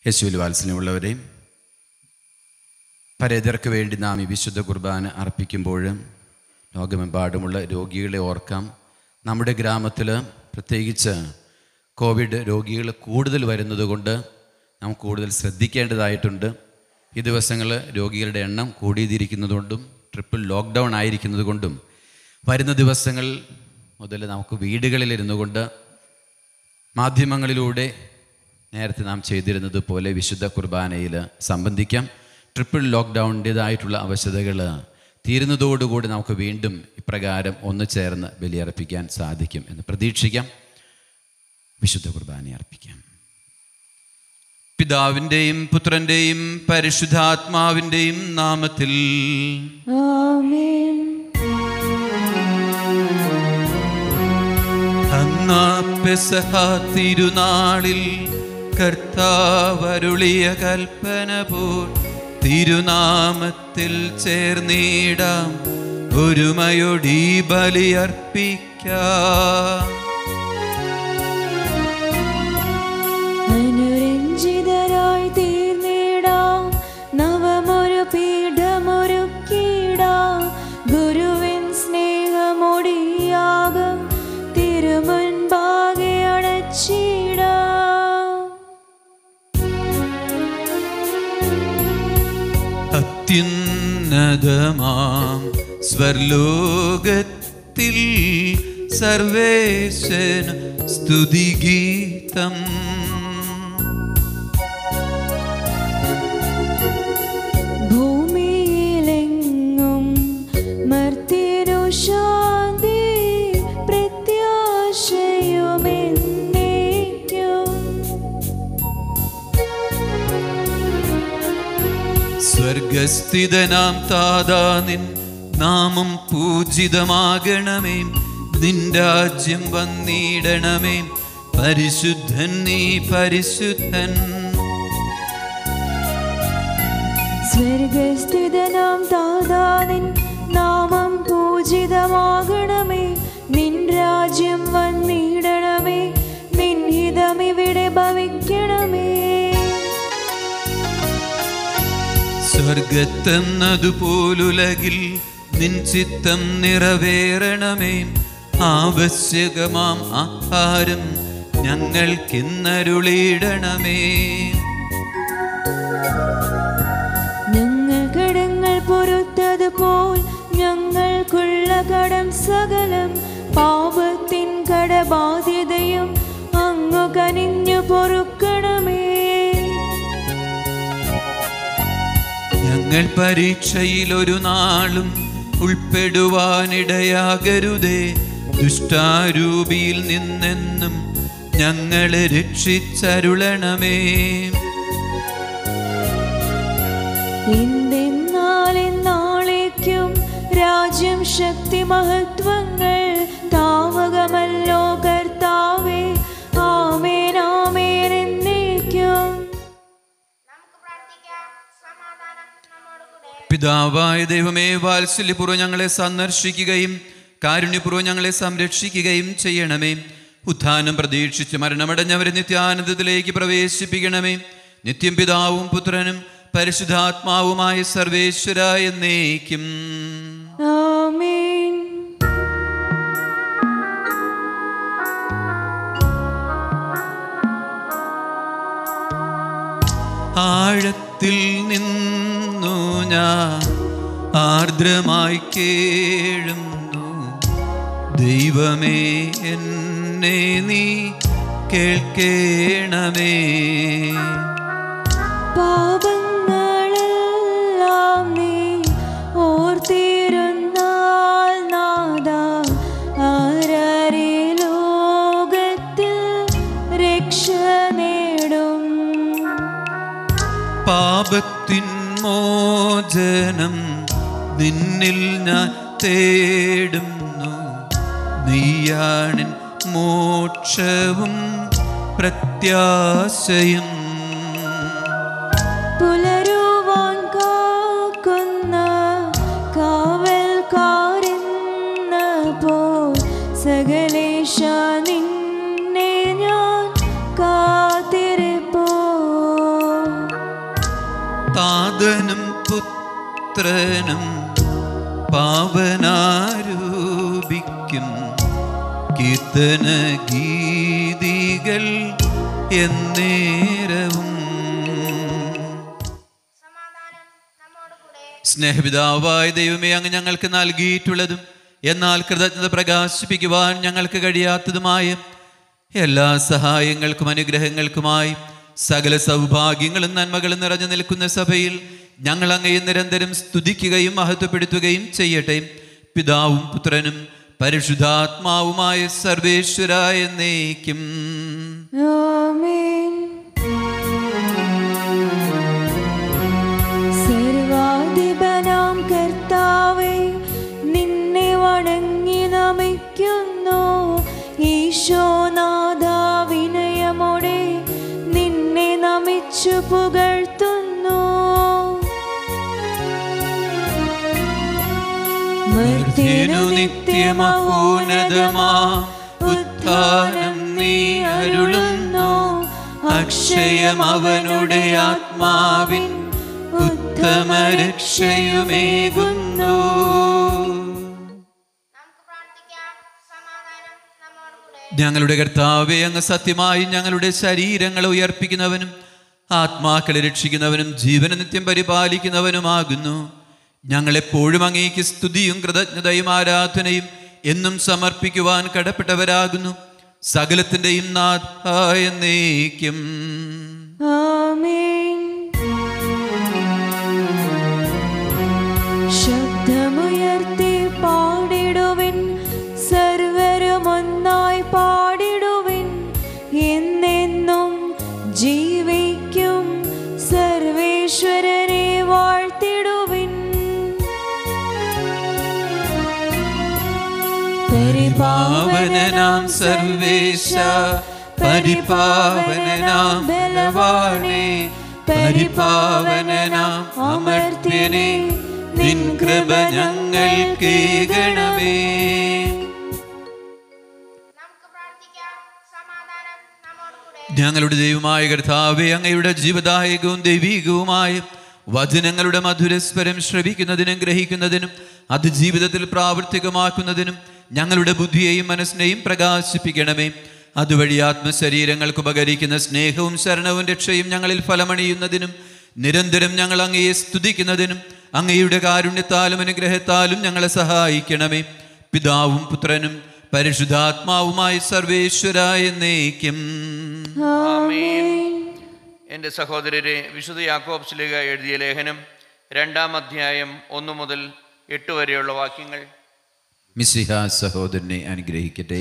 യേശുവിൽ വാത്സല്യമുള്ളവരെ പരേതർക്ക് വേണ്ടി നാം ഈ വിശുദ്ധ കുർബാന അർപ്പിക്കുമ്പോൾ ലോകമെമ്പാടുമുള്ള രോഗികളെ ഓർക്കാം നമ്മുടെ ഗ്രാമത്തിൽ പ്രത്യേകിച്ച് കോവിഡ് രോഗികൾ കൂടുതൽ വരുന്നത് കൊണ്ട് നാം കൂടുതൽ ശ്രദ്ധിക്കേണ്ടതായിട്ടുണ്ട് ഈ ദിവസങ്ങൾ രോഗികളുടെ എണ്ണം കൂടിയിരിക്കുന്നതുകൊണ്ടും ട്രിപ്പിൾ ലോക്ക്ഡൗൺ ആയിരിക്കുന്നത് കൊണ്ടും വരുന്ന ദിവസങ്ങൾ മുതൽ നമുക്ക് വീടുകളിലിരുന്നു കൊണ്ട് മാധ്യമങ്ങളിലൂടെ നേരത്തെ നാം ചെയ്തിരുന്നത് പോലെ വിശുദ്ധ കുർബാനയിൽ സംബന്ധിക്കാം ട്രിപ്പിൾ ലോക്ക്ഡൗണിൻ്റെതായിട്ടുള്ള ആവശ്യതകൾ തീരുന്നതോടുകൂടി നമുക്ക് വീണ്ടും ഇപ്രകാരം ഒന്ന് ചേർന്ന് ബലിയർപ്പിക്കാൻ സാധിക്കും എന്ന് പ്രതീക്ഷിക്കാം വിശുദ്ധ കുർബാന അർപ്പിക്കാം പിതാവിൻ്റെയും പുത്രൻ്റെയും പരിശുദ്ധാത്മാവിൻ്റെയും നാമത്തിൽ ആമേൻ അന്നാ പെസഹ തിരുനാളിൽ കർത്താവരുളിയ കൽപ്പന പോൽ തിരുനാമത്തിൽ ചേർന്നിടാം ഒരുമയൊടി ബലിയർപ്പിക്കാം അനുരഞ്ജിതരായി തീർന്നിടാം നവമൊരു പീഠമൊരുക്കിടാം ഗുരുവിൻ സ്നേഹമൊടിയാകും തിരുമുൻപാകെ അടച്ചിടാം അത്യുന്നതമാം സ്വർലോകത്തിൽ സർവേശന സ്തുതിഗീതം ഭൂമിയിലെങ്ങും മർത്തിനു ശാന്തി പ്രത്യാശയുമെന്നേക്കും സ്വർഗസ്ഥിതനാം താതാ നിൻ നാമം പൂജിതമാകണമേ നിൻ രാജ്യം വന്നിടണമേ പരിശുദ്ധൻ നീ പരിശുദ്ധൻ സ്വർഗസ്ഥിതനാം താതാനിൻ നാമം പൂജിതമാകണമേ നിൻ രാജ്യം വന്നിടണമേ നിൻ ഹിതമിവിടെ ഭവിക്കണമേ സ്വർഗത്തെന്നതുപോലുലകിൽ നിൻ ചിത്തം നിറവേറണമേ ആവശ്യകമാം ആഹാരം ഞങ്ങൾക്കിന്നരുളിയിടണമേ ഞങ്ങൾ കടങ്ങൾ പൊറുത്തതുപോൽ ഞങ്ങൾക്കുള്ള കടം സകലം പാപത്തിൻ കടബാധ്യതയും അങ്ങു കനിഞ്ഞു പൊറുക്കണമേ ഞങ്ങൾ പരീക്ഷയിൽ ഒരു നാളും ഉൾപ്പെടുവാനിടയാകരുതേ ദുഷ്ടാരൂപിയിൽ നിന്നെന്നും ഞങ്ങളെ രക്ഷിച്ചരുളണമേ എന്തെന്നാലെന്നാളേക്കും രാജ്യം ശക്തി മഹത്വങ്ങൾ താവകമല്ലോ കർത്താവേ ആമേൻ ആമേൻ എന്നേക്കും നമുക്ക് പ്രാർത്ഥിക്കാം സമാധാനം നമ്മോടുകൂടെ പിതാവായ ദൈവമേ വാത്സല്യപൂർവ്വം ഞങ്ങളെ സന്ദർശിക്കുകയും കാരുണ്യപൂർവ്വം ഞങ്ങളെ സംരക്ഷിക്കുകയും ചെയ്യണമേ ഉത്ഥാനം പ്രതീക്ഷിച്ച് മരണമടഞ്ഞവരെ നിത്യാനന്ദത്തിലേക്ക് പ്രവേശിപ്പിക്കണമേ നിത്യം പിതാവും പുത്രനും പരിശുദ്ധാത്മാവുമായ സർവേശ്വര എന്നേക്കും ആമേൻ ആഴത്തിൽ നിന്നു ഞാൻ ആർദ്രമായി കേഴുന്നു ദൈവമേ എന്നെ നീ കേൾക്കേണമേ പാപങ്ങളെല്ലാം നീ ഓർത്തിരുന്നാൽ നാദ ആരരെ ലോകത്തിൽ രക്ഷ നേടും പാപത്തിൻ മോചനം നിന്നിൽ ഞാൻ തേടുന്നു നീയാണിൻ മോക്ഷവും പ്രത്യാശയും പുലരുവാൻ കാക്കുന്ന കാവൽക്കാരെന്ന പോൽ സകലേശ നിന്നെ ഞാൻ കാത്തിരിപ്പോ നാഥനും പുത്രനും പാവനാരൂപിക്കും കീർത്തന ഗീതികൾ എന്നേരവും സമാധാനം നമ്മോടുകൂടെ സ്നേഹപിതാവായ ദൈവമേ അങ്ങ് ഞങ്ങൾക്ക് നൽകിയിട്ടുള്ളതും എന്നാൽ കൃതജ്ഞത പ്രകാശിപ്പിക്കുവാൻ ഞങ്ങൾക്ക് കഴിയാത്തതുമായ എല്ലാ സഹായങ്ങൾക്കും അനുഗ്രഹങ്ങൾക്കുമായി സകല സൗഭാഗ്യങ്ങളും നന്മകളും നിറഞ്ഞു നിൽക്കുന്ന സഭയിൽ ഞങ്ങൾ അങ്ങയെ നിരന്തരം സ്തുതിക്കുകയും മഹത്വപ്പെടുത്തുകയും ചെയ്യട്ടെ പിതാവും പുത്രനും പരിശുദ്ധാത്മാവുമായ സർവേശ്വരായ എന്നേക്കും ആമേൻ സർവാധിപനാം കർത്താവേ നിന്നെ വണങ്ങി നമിക്കുന്നു ഈശോനാഥ വിനയമോടെ നിന്നെ നമിച്ചു പുകഴ്ത്തുന്നു മർത്യനു നിത്യമഹോന്നതമാ ഉത്ഥാനം നീ അരുളുന്നു അക്ഷയം അവനുടെ ആത്മാവിൻ ഉത്തമ രക്ഷയുമേകുന്നു നമുക്ക് പ്രാർത്ഥിക്കാം സമാധാനം നമ്മോടുകൂടെ ഞങ്ങളുടെ കർത്താവെ അങ്ങ് സത്യമായി ഞങ്ങളുടെ ശരീരങ്ങളെ ഉയർപ്പിക്കുന്നവനും ആത്മാക്കളെ രക്ഷിക്കുന്നവനും ജീവന നിത്യം പരിപാലിക്കുന്നവനുമാകുന്നു ഞങ്ങളെപ്പോഴും അങ്ങേക്ക് സ്തുതിയും കൃതജ്ഞതയും ആരാധനയും എന്നും സമർപ്പിക്കുവാൻ കടപ്പെട്ടവരാകുന്നു സകലത്തിൻ്റെയും നാഥായ എന്നേക്കും ആമേൻ ശബ്ദമുയർത്തി പാടിടുവിൻ സർവരും ഒന്നായി പാടിടുവിൻ എന്നെന്നും ജീവിക്കും സർവേശ്വരനെ വാഴ്ത്തിടുവിൻ പാവനനാം സർവേശ പരിപാവനനാം ബലവാണേ പരിപാവനനാം അമർത്യനെ നിൻ കൃപ ഞങ്ങൾ കേകണമേ നമുക്ക് പ്രാർത്ഥിക്കാം സമാധാനം നമ്മോടുകൂടെ ഞങ്ങളുടെ ദൈവമായ കർത്താവെ അങ്ങയുടെ ജീവദായകവും ദൈവീകവുമായ വചനങ്ങളുടെ മധുരസ്വരം ശ്രവിക്കുന്നതിനും ഗ്രഹിക്കുന്നതിനും അത് ജീവിതത്തിൽ പ്രാവർത്തികമാക്കുന്നതിനും ഞങ്ങളുടെ ബുദ്ധിയെയും മനസ്സിനെയും പ്രകാശിപ്പിക്കണമേ അതുവഴി ആത്മശരീരങ്ങൾക്ക് ഉപകരിക്കുന്ന സ്നേഹവും ശരണവും രക്ഷയും ഞങ്ങളിൽ ഫലമണിയുന്നതിനും നിരന്തരം ഞങ്ങൾ അങ്ങയെ സ്തുതിക്കുന്നതിനും അങ്ങയുടെ കാരുണ്യത്താലും അനുഗ്രഹത്താലും ഞങ്ങളെ സഹായിക്കണമേ പിതാവും പുത്രനും പരിശുദ്ധാത്മാവുമായി സർവേശ്വരായ എന്നേക്കും ആമേൻ എൻ്റെ സഹോദരരെ വിശുദ്ധ യാക്കോബ്സിലേഖ എഴുതിയ ലേഖനം രണ്ടാം അധ്യായം ഒന്നു മുതൽ എട്ട് വരെയുള്ള വാക്യങ്ങൾ മിസിഹ സഹോദരനെ അനുഗ്രഹിക്കട്ടെ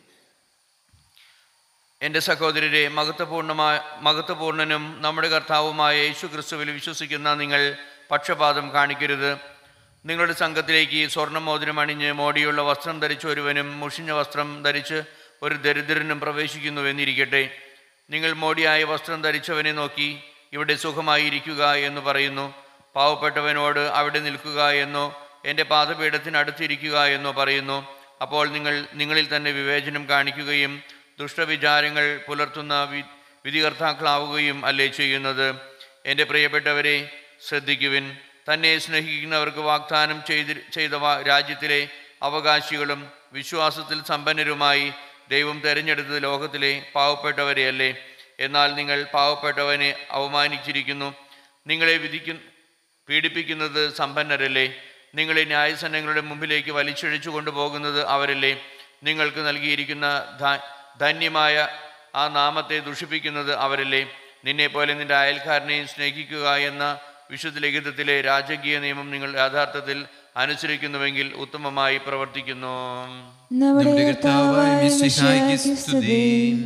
എൻ്റെ സഹോദരരെ മഹത്വപൂർണമായ മഹത്വപൂർണനും നമ്മുടെ കർത്താവുമായ യേശു ക്രിസ്തുവിൽ വിശ്വസിക്കുന്ന നിങ്ങൾ പക്ഷപാതം കാണിക്കരുത് നിങ്ങളുടെ സംഘത്തിലേക്ക് സ്വർണ്ണമോതിരം അണിഞ്ഞ് മോടിയുള്ള വസ്ത്രം ധരിച്ച ഒരുവനും മുഷിഞ്ഞ വസ്ത്രം ധരിച്ച് ഒരു ദരിദ്രനും പ്രവേശിക്കുന്നുവെന്നിരിക്കട്ടെ നിങ്ങൾ മോടിയായ വസ്ത്രം ധരിച്ചവനെ നോക്കി ഇവിടെ സുഖമായി ഇരിക്കുക എന്ന് പറയുന്നു പാവപ്പെട്ടവനോട് അവിടെ നിൽക്കുക എന്നോ എൻ്റെ പാദപീഠത്തിനടുത്തിരിക്കുക എന്നോ പറയുന്നു അപ്പോൾ നിങ്ങൾ നിങ്ങളിൽ തന്നെ വിവേചനം കാണിക്കുകയും ദുഷ്ടവിചാരങ്ങൾ പുലർത്തുന്ന വി വിധികർത്താക്കളാവുകയും അല്ലേ ചെയ്യുന്നത് എൻ്റെ പ്രിയപ്പെട്ടവരെ ശ്രദ്ധിക്കുവിൻ തന്നെ സ്നേഹിക്കുന്നവർക്ക് വാഗ്ദാനം ചെയ്തി ചെയ്ത വാ- രാജ്യത്തിലെ അവകാശികളും വിശ്വാസത്തിൽ സമ്പന്നരുമായി ദൈവം തിരഞ്ഞെടുത്തത് ലോകത്തിലെ പാവപ്പെട്ടവരെയല്ലേ എന്നാൽ നിങ്ങൾ പാവപ്പെട്ടവനെ അവമാനിച്ചിരിക്കുന്നു നിങ്ങളെ വിധിക്കു പീഡിപ്പിക്കുന്നത് സമ്പന്നരല്ലേ നിങ്ങളെ ന്യായസന്നങ്ങളുടെ മുമ്പിലേക്ക് വലിച്ചിഴച്ചു കൊണ്ടുപോകുന്നത് അവരല്ലേ നിങ്ങൾക്ക് നൽകിയിരിക്കുന്ന ധ- ധന്യമായ ആ നാമത്തെ ദുഷിപ്പിക്കുന്നത് അവരല്ലേ നിന്നെപ്പോലെ നിന്റെ അയൽക്കാരനെയും സ്നേഹിക്കുക എന്ന വിശുദ്ധ ലിഖിതത്തിലെ രാജകീയ നിയമം നിങ്ങൾ യഥാർത്ഥത്തിൽ അനുസരിക്കുന്നുവെങ്കിൽ ഉത്തമമായി പ്രവർത്തിക്കുന്നു നമ്മുടെ കർത്താവായ മിശിഹായ്ക്ക് സ്തുതി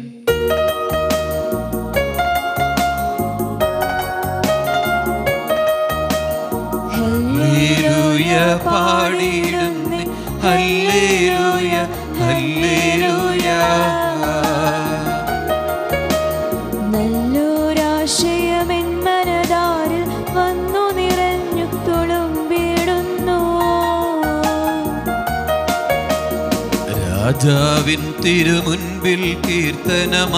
ഹല്ലേലൂയ പാടിയിടുന്നേ ഹല്ലേലൂയ ഹല്ലേലൂയ നല്ലൊരാശയമെൻ മനതാരിൽ വന്നു നിറഞ്ഞു തുളുമ്പിടുന്നു രാജാവിൻ തിരുമുൻപിൽ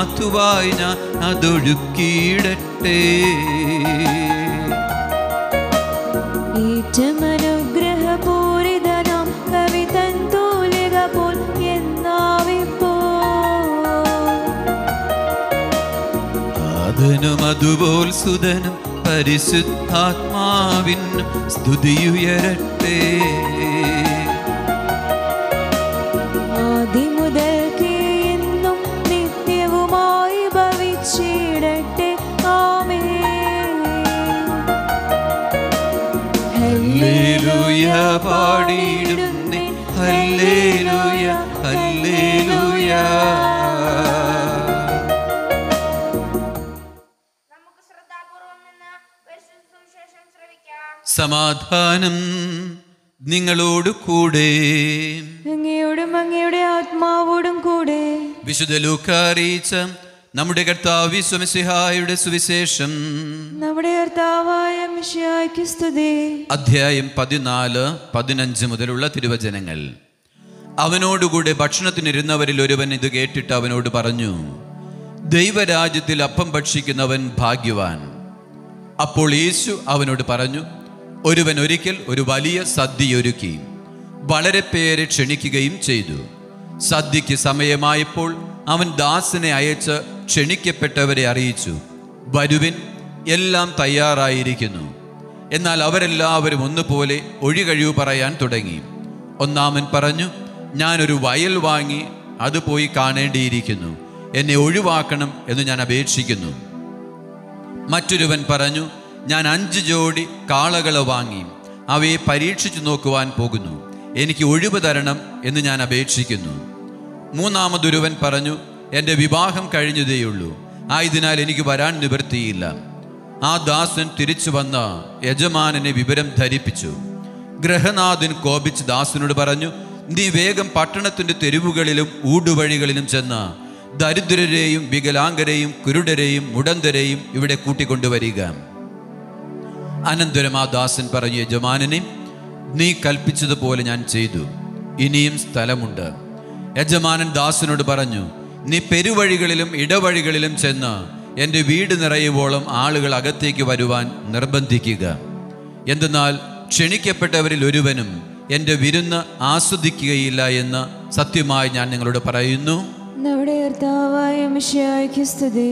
കീർത്തനമത്തുവായി ഞാൻ അതൊഴുക്കിയിടട്ടെ ഏറ്റമനുഗ്രഹപൂരിതനാം കവി തൻ തൂലിക പോൽ എന്നാവിപ്പോ അതിനും അതുപോൽ സുതനും പരിശുദ്ധാത്മാവിനും സ്തുതിയുയരട്ടെ ആദിമുതൽക്കേ എന്നും നിത്യവുമായി ഭവിച്ചിടട്ടെ ആമേൻ ഹല്ലേലൂയ പാടിയിടുന്നേ ഹല്ലേലൂയ ഹല്ലേലൂയ നമുക്ക് ശ്രദ്ധാപൂർവം നിന്ന് പരിശുദ്ധ സുവിശേഷം ശ്രവിക്കാം സമാധാനം നിങ്ങളോട് കൂടെ അങ്ങയോടും അങ്ങയുടെ ആത്മാവോടും കൂടെ വിശുദ്ധ ലൂക്ക അറിയിച്ച നമ്മുടെ കർത്താവ് സ്വമസിഹായുടെ സുവിശേഷം നമ്മുടെ കർത്താവായ മിശിയായ്ക്ക് സ്തുതി അധ്യായം പതിനാല് പതിനഞ്ച് മുതലുള്ള തിരുവചനങ്ങൾ അവനോടുകൂടെ ഭക്ഷണത്തിനിരുന്നവരിൽ ഒരുവൻ ഇത് കേട്ടിട്ട് അവനോട് പറഞ്ഞു ദൈവരാജ്യത്തിൽ അപ്പം ഭക്ഷിക്കുന്നവൻ ഭാഗ്യവാൻ അപ്പോൾ യേശു അവനോട് പറഞ്ഞു ഒരുവൻ ഒരിക്കൽ ഒരു വലിയ സദ്യയൊരുക്കി വളരെ പേരെ ക്ഷണിക്കുകയും ചെയ്തു സദ്യയ്ക്ക് സമയമായപ്പോൾ അവൻ ദാസനെ അയച്ച് ക്ഷണിക്കപ്പെട്ടവരെ അറിയിച്ചു വരുവിൻ എല്ലാം തയ്യാറായിരിക്കുന്നു എന്നാൽ അവരെല്ലാവരും ഒന്നുപോലെ ഒഴികഴിവ് പറയാൻ തുടങ്ങി ഒന്നാമൻ പറഞ്ഞു ഞാനൊരു വയൽ വാങ്ങി അത് പോയി കാണേണ്ടിയിരിക്കുന്നു എന്നെ ഒഴിവാക്കണം എന്ന് ഞാൻ അപേക്ഷിക്കുന്നു മറ്റൊരുവൻ പറഞ്ഞു ഞാൻ അഞ്ച് ജോഡി കാളകളെ വാങ്ങി അവയെ പരീക്ഷിച്ചു നോക്കുവാൻ പോകുന്നു എനിക്ക് ഒഴിവ് തരണം എന്ന് ഞാൻ അപേക്ഷിക്കുന്നു മൂന്നാമതൊരുവൻ പറഞ്ഞു എൻ്റെ വിവാഹം കഴിഞ്ഞതേയുള്ളൂ ആയതിനാൽ എനിക്ക് വരാൻ നിവൃത്തിയില്ല ആ ദാസൻ തിരിച്ചു വന്ന യജമാനനെ വിവരം ധരിപ്പിച്ചു ഗ്രഹനാഥൻ കോപിച്ച് ദാസനോട് പറഞ്ഞു നീ വേഗം പട്ടണത്തിന്റെ തെരുവുകളിലും ഊടുവഴികളിലും ചെന്ന് ദരിദ്രരെയും വികലാംഗരെയും കുരുടരെയും മുടന്തരെയും ഇവിടെ കൂട്ടിക്കൊണ്ടുവരിക അനന്തരം ആ ദാസൻ പറഞ്ഞു യജമാനനെ നീ കൽപ്പിച്ചതുപോലെ ഞാൻ ചെയ്തു ഇനിയും സ്ഥലമുണ്ട് യജമാനൻ ദാസനോട് പറഞ്ഞു നീ പെരുവഴികളിലും ഇടവഴികളിലും ചെന്ന് എൻ്റെ വീട് നിറയുവോളം ആളുകൾ അകത്തേക്ക് വരുവാൻ നിർബന്ധിക്കുക എന്തെന്നാൽ ക്ഷണിക്കപ്പെട്ടവരിൽ ഒരുവനും എൻ്റെ വിരുന്ന് ആസ്വദിക്കുകയില്ല എന്ന് സത്യമായി ഞാൻ നിങ്ങളോട് പറയുന്നു നമ്മുടെ കർത്താവായ മിശിയായ്ക്ക് സ്തുതി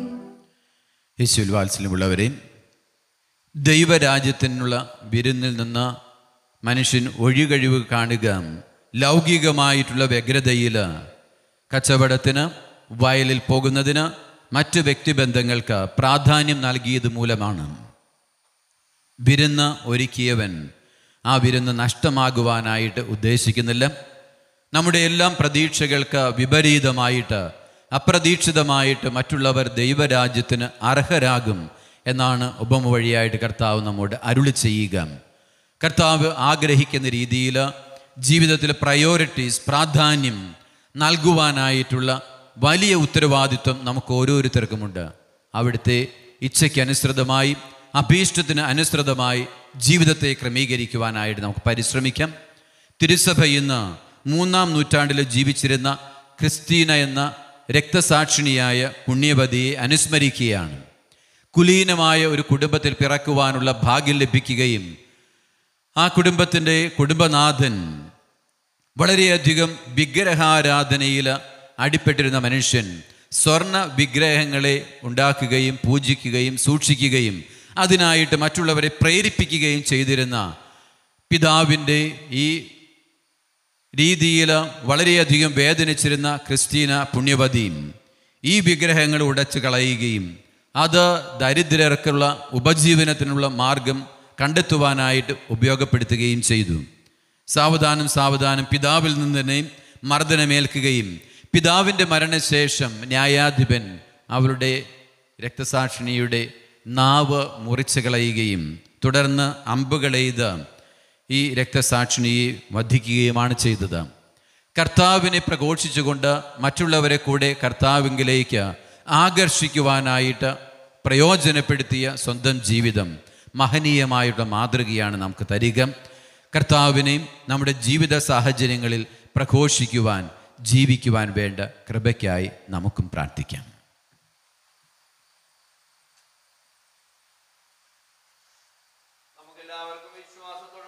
യേശുവിൽ വാത്സല്യമുള്ളവരെ ദൈവരാജ്യത്തിനുള്ള വിരുന്നിൽ നിന്ന് മനുഷ്യൻ ഒഴികഴിവ് കാണുക ലൗകികമായിട്ടുള്ള വ്യഗ്രതയിൽ കച്ചവടത്തിന് വയലിൽ പോകുന്നതിന് മറ്റ് വ്യക്തിബന്ധങ്ങൾക്ക് പ്രാധാന്യം നൽകിയത് മൂലമാണ് വിരുന്ന് ഒരുക്കിയവൻ ആ വിരുന്ന് നഷ്ടമാകുവാനായിട്ട് ഉദ്ദേശിക്കുന്നില്ല നമ്മുടെ എല്ലാം പ്രതീക്ഷകൾക്ക് വിപരീതമായിട്ട് അപ്രതീക്ഷിതമായിട്ട് മറ്റുള്ളവർ ദൈവരാജ്യത്തിന് അർഹരാകും എന്നാണ് ഉപമ വഴിയായിട്ട് കർത്താവ് നമ്മോട് അരുളി ചെയ്യുക കർത്താവ് ആഗ്രഹിക്കുന്ന രീതിയിൽ ജീവിതത്തിൽ പ്രയോറിറ്റീസ് പ്രാധാന്യം നൽകുവാനായിട്ടുള്ള വലിയ ഉത്തരവാദിത്വം നമുക്ക് ഓരോരുത്തർക്കുമുണ്ട് അവിടുത്തെ ഇച്ഛയ്ക്ക് അനുസൃതമായി അഭീഷ്ടത്തിന് അനുസൃതമായി ജീവിതത്തെ ക്രമീകരിക്കുവാനായിട്ട് നമുക്ക് പരിശ്രമിക്കാം തിരുസഭ ഇന്ന് മൂന്നാം നൂറ്റാണ്ടിൽ ജീവിച്ചിരുന്ന ക്രിസ്റ്റീന എന്ന രക്തസാക്ഷിണിയായ പുണ്യവതിയെ അനുസ്മരിക്കുകയാണ് കുലീനമായ ഒരു കുടുംബത്തിൽ പിറക്കുവാനുള്ള ഭാഗ്യം ലഭിക്കുകയും ആ കുടുംബത്തിൻ്റെ കുടുംബനാഥൻ വളരെയധികം വിഗ്രഹാരാധനയിൽ അടിപ്പെട്ടിരുന്ന മനുഷ്യൻ സ്വർണ വിഗ്രഹങ്ങളെ ഉണ്ടാക്കുകയും പൂജിക്കുകയും സൂക്ഷിക്കുകയും അതിനായിട്ട് മറ്റുള്ളവരെ പ്രേരിപ്പിക്കുകയും ചെയ്തിരുന്ന പിതാവിൻ്റെ ഈ രീതിയിൽ വളരെയധികം വേദനിച്ചിരുന്ന ക്രിസ്റ്റീന പുണ്യവതിയും ഈ വിഗ്രഹങ്ങൾ ഉടച്ചു കളയുകയും അത് ദരിദ്രർക്കുള്ള ഉപജീവനത്തിനുള്ള മാർഗം കണ്ടെത്തുവാനായിട്ട് ഉപയോഗപ്പെടുത്തുകയും ചെയ്തു സാവധാനം സാവധാനം പിതാവിൽ നിന്ന് തന്നെ മർദ്ദനമേൽക്കുകയും പിതാവിൻ്റെ മരണശേഷം ന്യായാധിപൻ അവരുടെ രക്തസാക്ഷിണിയുടെ നാവ് മുറിച്ചു കളയുകയും തുടർന്ന് അമ്പുകളെയ്ത് ഈ രക്തസാക്ഷിണിയെ വധിക്കുകയുമാണ് ചെയ്തത് കർത്താവിനെ പ്രഘോഷിച്ചുകൊണ്ട് മറ്റുള്ളവരെ കൂടെ കർത്താവിങ്കിലേക്ക് ആകർഷിക്കുവാനായിട്ട് പ്രയോജനപ്പെടുത്തിയ സ്വന്തം ജീവിതം മഹനീയമായുള്ള മാതൃകയാണ് നമുക്ക് തരിക കർത്താവിനെയും നമ്മുടെ ജീവിത സാഹചര്യങ്ങളിൽ പ്രഘോഷിക്കുവാൻ ജീവിക്കുവാൻ വേണ്ട കൃപയ്ക്കായി നമുക്കും പ്രാർത്ഥിക്കാം നമുക്കെല്ലാവർക്കും വിശ്വാസത്തോടെ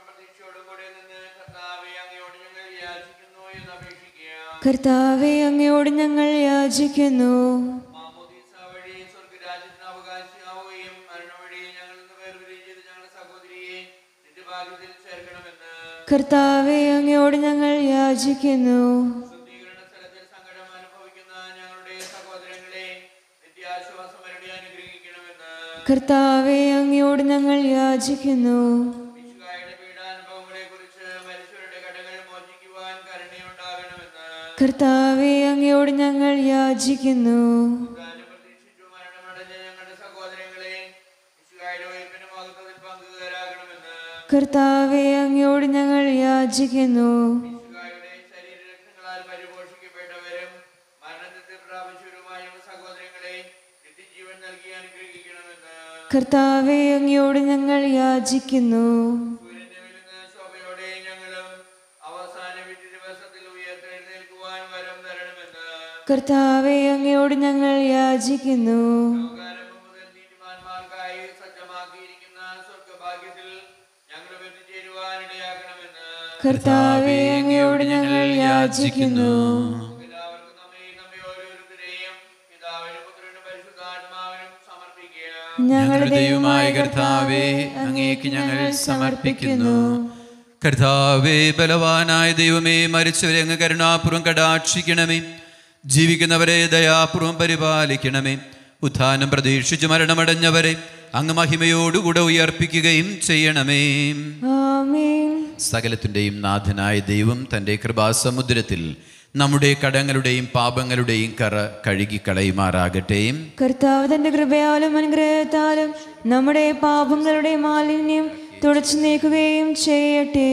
കർത്താവെ അങ്ങയോട് ഞങ്ങൾ യാചിക്കുന്നു മാമോദീസ വഴി സ്വർഗ്ഗരാജ്യത്തിന് അവകാശിയാവുകയും മരണം വഴി ഞങ്ങളിൽ നിന്ന് വേർപിരിയും ചെയ്ത് ഞങ്ങളുടെ സഹോദരിയെ നിത്യഭാഗ്യത്തിൽ ചേർക്കണമെന്ന് കർത്താവെ അങ്ങയോട് ഞങ്ങൾ യാചിക്കുന്നു ശുദ്ധീകരണ സ്ഥലത്തിൽ സങ്കടം അനുഭവിക്കുന്ന ഞങ്ങളുടെ സഹോദരങ്ങളെ നിത്യാശ്വാസം വരടി അനുഗ്രഹിക്കണമെന്ന് കർത്താവെ അങ്ങയോട് ഞങ്ങൾ യാചിക്കുന്നു വിശുകായുടെ പീഡാനുഭവങ്ങളെ കുറിച്ച് മനുഷ്യരുടെ കടങ്ങൾ മോചിക്കുവാൻ കരുണയുണ്ടാകണമെന്ന് കർത്താവെ അങ്ങയോട് ഞങ്ങൾ യാചിക്കുന്നു ഉദ്ധാനം പ്രതീക്ഷിച്ചു മരണമടഞ്ഞ ഞങ്ങളുടെ സഹോദരങ്ങളെ വിശുകായുടെ വൈപ്പിന് മഹത്വത്തിൽ പങ്കുകാരാകണമെന്ന് കർത്താവെ അങ്ങയോട് ഞങ്ങൾ യാചിക്കുന്നു വിശുകായുടെ ശരീരരക്തങ്ങളാൽ പരിപോഷിക്കപ്പെട്ടവരും മരണത്തിൽ പ്രാപിച്ചവരുമായ സഹോദരങ്ങളെ നിത്യജീവൻ നൽകി അനുഗ്രഹിക്കണമെന്ന് കർത്താവെ അങ്ങയോട് ഞങ്ങൾ യാചിക്കുന്നു സൂര്യന്റെ വിരുന്ന് ശോഭയോടെ ഞങ്ങളും അവസാന വിധി ദിവസത്തിൽ ഉയർത്തെഴുന്നേൽക്കുവാൻ വരം തരണമെന്ന് കർത്താവെ അങ്ങയോട് ഞങ്ങൾ യാചിക്കുന്നു ലോകാരംഭം മുതൽ നീതിമാന്മാർക്കായി സജ്ജമാക്കിയിരിക്കുന്ന സ്വർഗഭാഗ്യത്തിൽ ഞങ്ങളും എത്തിച്ചേരുവാനിടയാക്കണമെന്ന് കർത്താവെ അങ്ങയോട് ഞങ്ങൾ യാചിക്കുന്നു എല്ലാവർക്കും നമ്മെ നമ്മെ ഓരോരുത്തരെയും പിതാവിനും പുത്രനും പരിശുദ്ധാത്മാവിനും സമർപ്പിക്കുക ഞങ്ങളുടെ ദൈവമായ കർത്താവേ അങ്ങേക്ക് ഞങ്ങൾ സമർപ്പിക്കുന്നു കർത്താവേ ബലവാനായ ദൈവമേ മരിച്ചവരെ അങ്ങ് കരുണാപൂർവം കടാക്ഷിക്കണമേ ജീവിക്കുന്നവരെ ദയാപൂർവം പരിപാലിക്കണമേ ഉത്ഥാനം പ്രതീക്ഷിച്ചു മരണമടഞ്ഞവരെ അങ്ങ് മഹിമയോടുകൂടെ ഉയർപ്പിക്കുകയും ചെയ്യണമേ ആമേൻ സകലത്തിൻ്റെയും നാഥനായ ദൈവം തൻ്റെ കൃപാസമുദ്രത്തിൽ നമ്മുടെ കടങ്ങളുടെയും പാപങ്ങളുടെയും കറ കഴുകിക്കളയുമാറാകട്ടെ കർത്താവ് തന്റെ കൃപയാലും അനുഗ്രഹത്താലും നമ്മുടെ പാപങ്ങളുടെ മാലിന്യം തുടച്ചു നീക്കുകയും ചെയ്യട്ടെ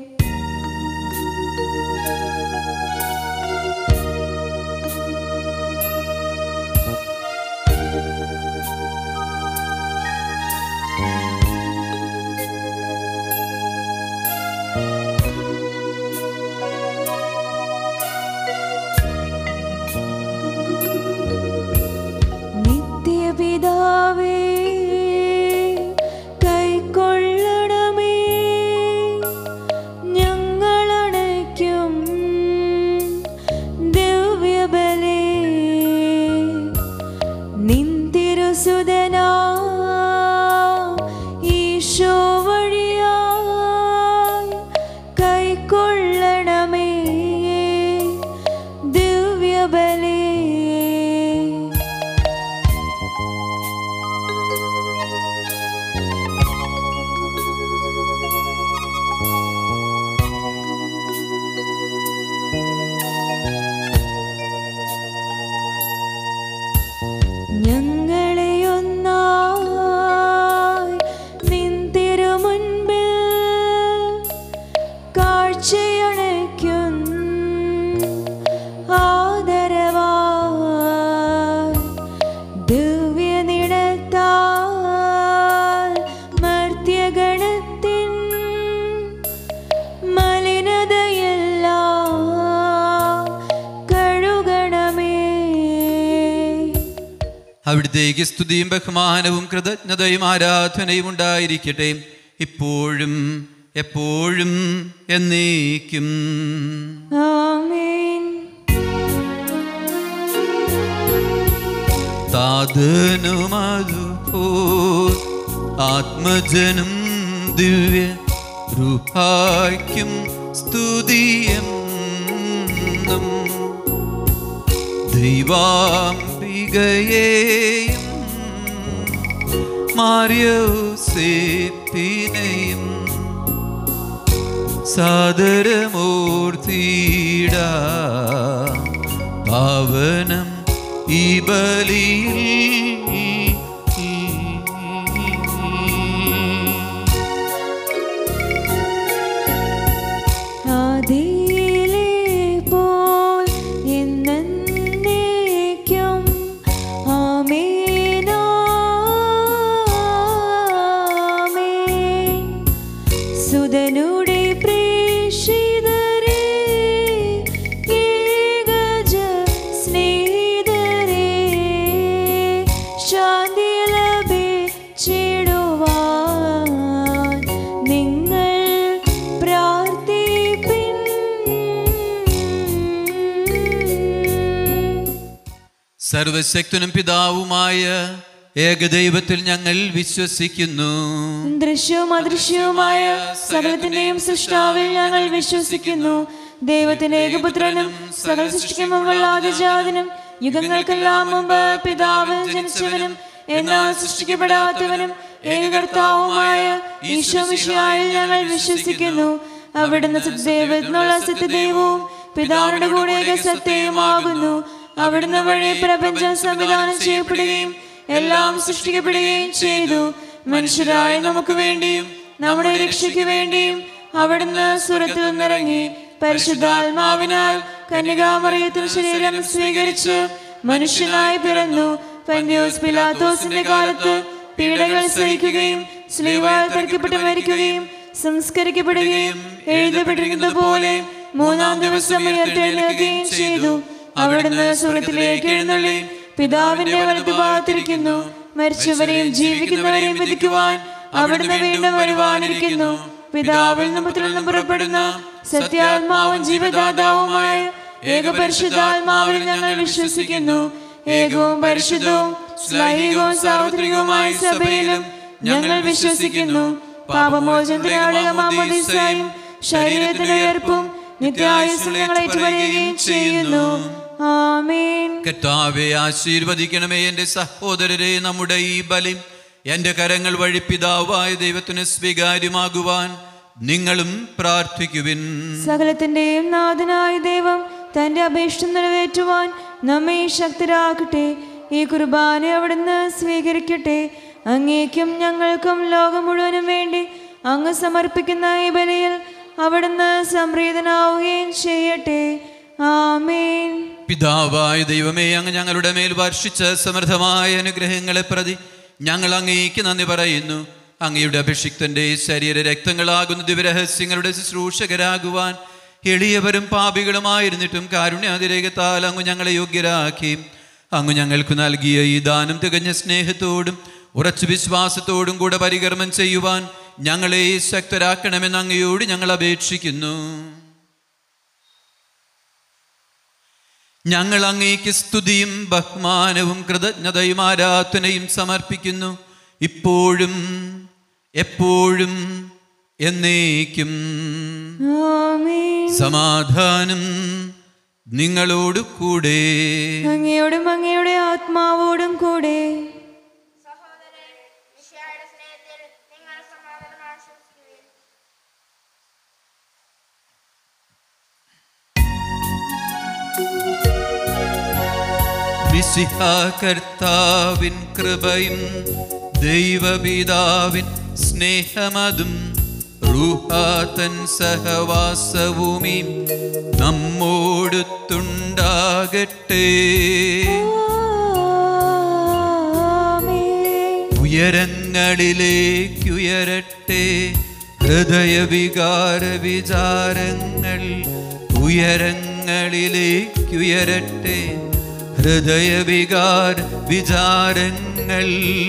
നിത്യപിതാവേ കൈക്കൊള്ളണമേ ഞങ്ങളണയ്ക്കും ദിവ്യബലേ നിന്തിരുസുതനാ ഈശോ വഴിയായി കൈക്കൊള്ളണമേ ദിവ്യബലേ ഞങ്ങളെ ഒന്നായി നിൻ തിരുമുൻപിൽ കാഴ്ചയണയ്ക്കും ആദരവായി ദിവ്യനിടത്താൽ മർത്യഗണത്തിൻ മലിനതയെല്ലാം കഴുകണമേ അവിടുത്തേക്ക് സ്തുതിയും ബഹുമാനവും കൃതജ്ഞതയും ആരാധനയും ഉണ്ടായിരിക്കട്ടെ ഇപ്പോഴും എപ്പോഴും എന്നേക്കും ആമേൻ താതനുമതുപോ ആത്മജനം ദിവ്യ റുഹായ്ക്കും സ്തുതിയെന്നും ദൈവാംബികയെയും മാര്യോസേപ്പിനെയും സാദരമൂർത്തിട പാവനം ഈ ബലിയിൽ ആദിയിലെ പോൽ എന്നേക്കും ആമേനാമേൻ. സുതനുടെ പ്രേഷിതരേ ഏകജ സ്നേഹിതരേ സർവശക്തനും പിതാവുമായ ഏകദൈവത്തിൽ ഞങ്ങൾ വിശ്വസിക്കുന്നു ദൃശ്യവും അദൃശ്യവുമായ സകലത്തിന്റെയും സൃഷ്ടാവിൽ ഞങ്ങൾ വിശ്വസിക്കുന്നു ദൈവത്തിന്റെ ഏകപുത്രനും സകല സൃഷ്ടിക്കും മുമ്പുള്ള ആദിജാതനും യുഗങ്ങൾക്കെല്ലാം മുമ്പ് പിതാവ് ജനിച്ചവനും എന്നാൽ സൃഷ്ടിക്കപ്പെടാത്തവനും ഏകകർത്താവുമായ ഈശോ മിശിഹായിൽ ഞങ്ങൾ വിശ്വസിക്കുന്നു അവിടുന്ന് സത്യദൈവത്തിനുള്ള സത്യദൈവവും പിതാവിന്റെ കൂടെ ഏക സത്യവുമാകുന്നു അവിടുന്ന് വഴി പ്രപഞ്ചം സംവിധാനം ചെയ്യപ്പെടുകയും എല്ലാം സൃഷ്ടിക്കപ്പെടുകയും ചെയ്തു മനുഷ്യരായ നമുക്ക് വേണ്ടിയും നമ്മുടെ രക്ഷയ്ക്ക് വേണ്ടിയും അവിടുന്ന് സുരത്തിൽ നിന്നിറങ്ങി പരിശുദ്ധാത്മാവിനാൽ കന്യകാമറിയത്തിൽ ശരീരം സ്വീകരിച്ച് മനുഷ്യനായി പിറന്നു പന്യോസ് പിലാത്തോസിന്റെ കാലത്ത് പീഡകൾ സഹിക്കുകയും സ്ലീവാൽ തറയ്ക്കപ്പെട്ട് മരിക്കുകയും സംസ്കരിക്കപ്പെടുകയും എഴുതപ്പെട്ടിരിക്കുന്നത് പോലെ മൂന്നാം ദിവസം ഉയർത്തെഴുന്നേൽക്കുകയും ചെയ്തു അവിടുന്ന് സ്വർഗത്തിലേക്ക് എഴുന്നള്ളി പിതാവിന്റെ വലത്ത് ഭാഗത്തിരിക്കുന്നു മരിച്ചവരെയും ജീവിക്കുന്നവരെയും വിധിക്കുവാൻ അവിടുന്ന് വീണ്ടും വരുവാനിരിക്കുന്നു പിതാവിൽ നിന്നും പുത്രനിൽ നിന്നും പുറപ്പെടുന്ന സത്യാത്മാവും ജീവദാതാവുമായ ഏകപരിശുദ്ധാത്മാവിൽ ഞങ്ങൾ വിശ്വസിക്കുന്നു ഏകവും പരിശുദ്ധവും ശ്ലൈഹികവും സാർവത്രികവുമായ സഭയിലും ഞങ്ങൾ വിശ്വസിക്കുന്നു പാപമോചനത്തിനാളുകയും ശരീരത്തിന്റെ ഉയർപ്പും നിത്യായുസ് ഞങ്ങൾ ഏറ്റുപറയുകയും ചെയ്യുന്നു ആമേൻ കർത്താവെ ആശീർവദിക്കണമേ എൻ്റെ സഹോദരരെ നമ്മുടെ ഈ ബലി എൻ്റെ കരങ്ങൾ വഴി പിതാവായ ദൈവത്തിന് സ്വീകാര്യമാകുവാൻ നിങ്ങളും പ്രാർത്ഥിക്കുവിൻ സകലത്തിന്റെയും നാഥനായ ദൈവം തന്റെ അപേക്ഷ നിറവേറ്റുവാൻ നമ്മെ ശക്തരാക്കട്ടെ ഈ കുർബാന അവിടുന്ന് സ്വീകരിക്കട്ടെ അങ്ങേക്കും ഞങ്ങൾക്കും ലോകം മുഴുവനും വേണ്ടി അങ്ങ് സമർപ്പിക്കുന്ന ഈ ബലിയിൽ അവിടുന്ന് സംപ്രീതനാവുകയും ചെയ്യട്ടെ ആമേൻ പിതാവായ ദൈവമേ അങ്ങ് ഞങ്ങളുടെ മേൽ വർഷിച്ച സമൃദ്ധമായ അനുഗ്രഹങ്ങളെ പ്രതി ഞങ്ങൾ അങ്ങേക്ക് നന്ദി പറയുന്നു അങ്ങയുടെ അഭിഷിക്തന്റെ ശരീര രക്തങ്ങളാകുന്ന ദിവരഹസ്യങ്ങളുടെ ശുശ്രൂഷകരാകുവാൻ എളിയവരും പാപികളുമായിരുന്നിട്ടും കാരുണ്യാതിരേകത്താൽ അങ്ങ് ഞങ്ങളെ യോഗ്യരാക്കി അങ്ങ് ഞങ്ങൾക്ക് നൽകിയ ഈ ദാനം തികഞ്ഞ സ്നേഹത്തോടും ഉറച്ച വിശ്വാസത്തോടും കൂടെ പരികർമ്മം ചെയ്യുവാൻ ഞങ്ങളെ ശക്തരാക്കണമെന്ന് അങ്ങയോട് ഞങ്ങൾ അപേക്ഷിക്കുന്നു ഞങ്ങൾ അങ്ങേക്ക് സ്തുതിയും ബഹുമാനവും കൃതജ്ഞതയും ആരാധനയും സമർപ്പിക്കുന്നു ഇപ്പോഴും എപ്പോഴും എന്നേക്കും ആമേൻ സമാധാനം നിങ്ങളോട് കൂടെ അങ്ങയോടും അങ്ങയുടെ ആത്മാവോടും കൂടെ സഹോദരൻ മിശിഹായുടെ സ്നേഹത്തിൽ നിങ്ങൾ സമാധാനം ആശംസിക്കുവിൻ വിശിഹ കർത്താവിൻ കൃപയും ദൈവപിതാവിൻ സ്നേഹമതും റൂഹാതൻ സഹവാസവുമീ നമ്മോടുത്തുണ്ടാകട്ടെ ആമേൻ ഉയരങ്ങളിലേക്കുയരട്ടെ ഹൃദയവികാര വിചാരങ്ങൾ ഉയരങ്ങളിലേക്കുയരട്ടെ ഹൃദയവികാര വിചാരങ്ങൾ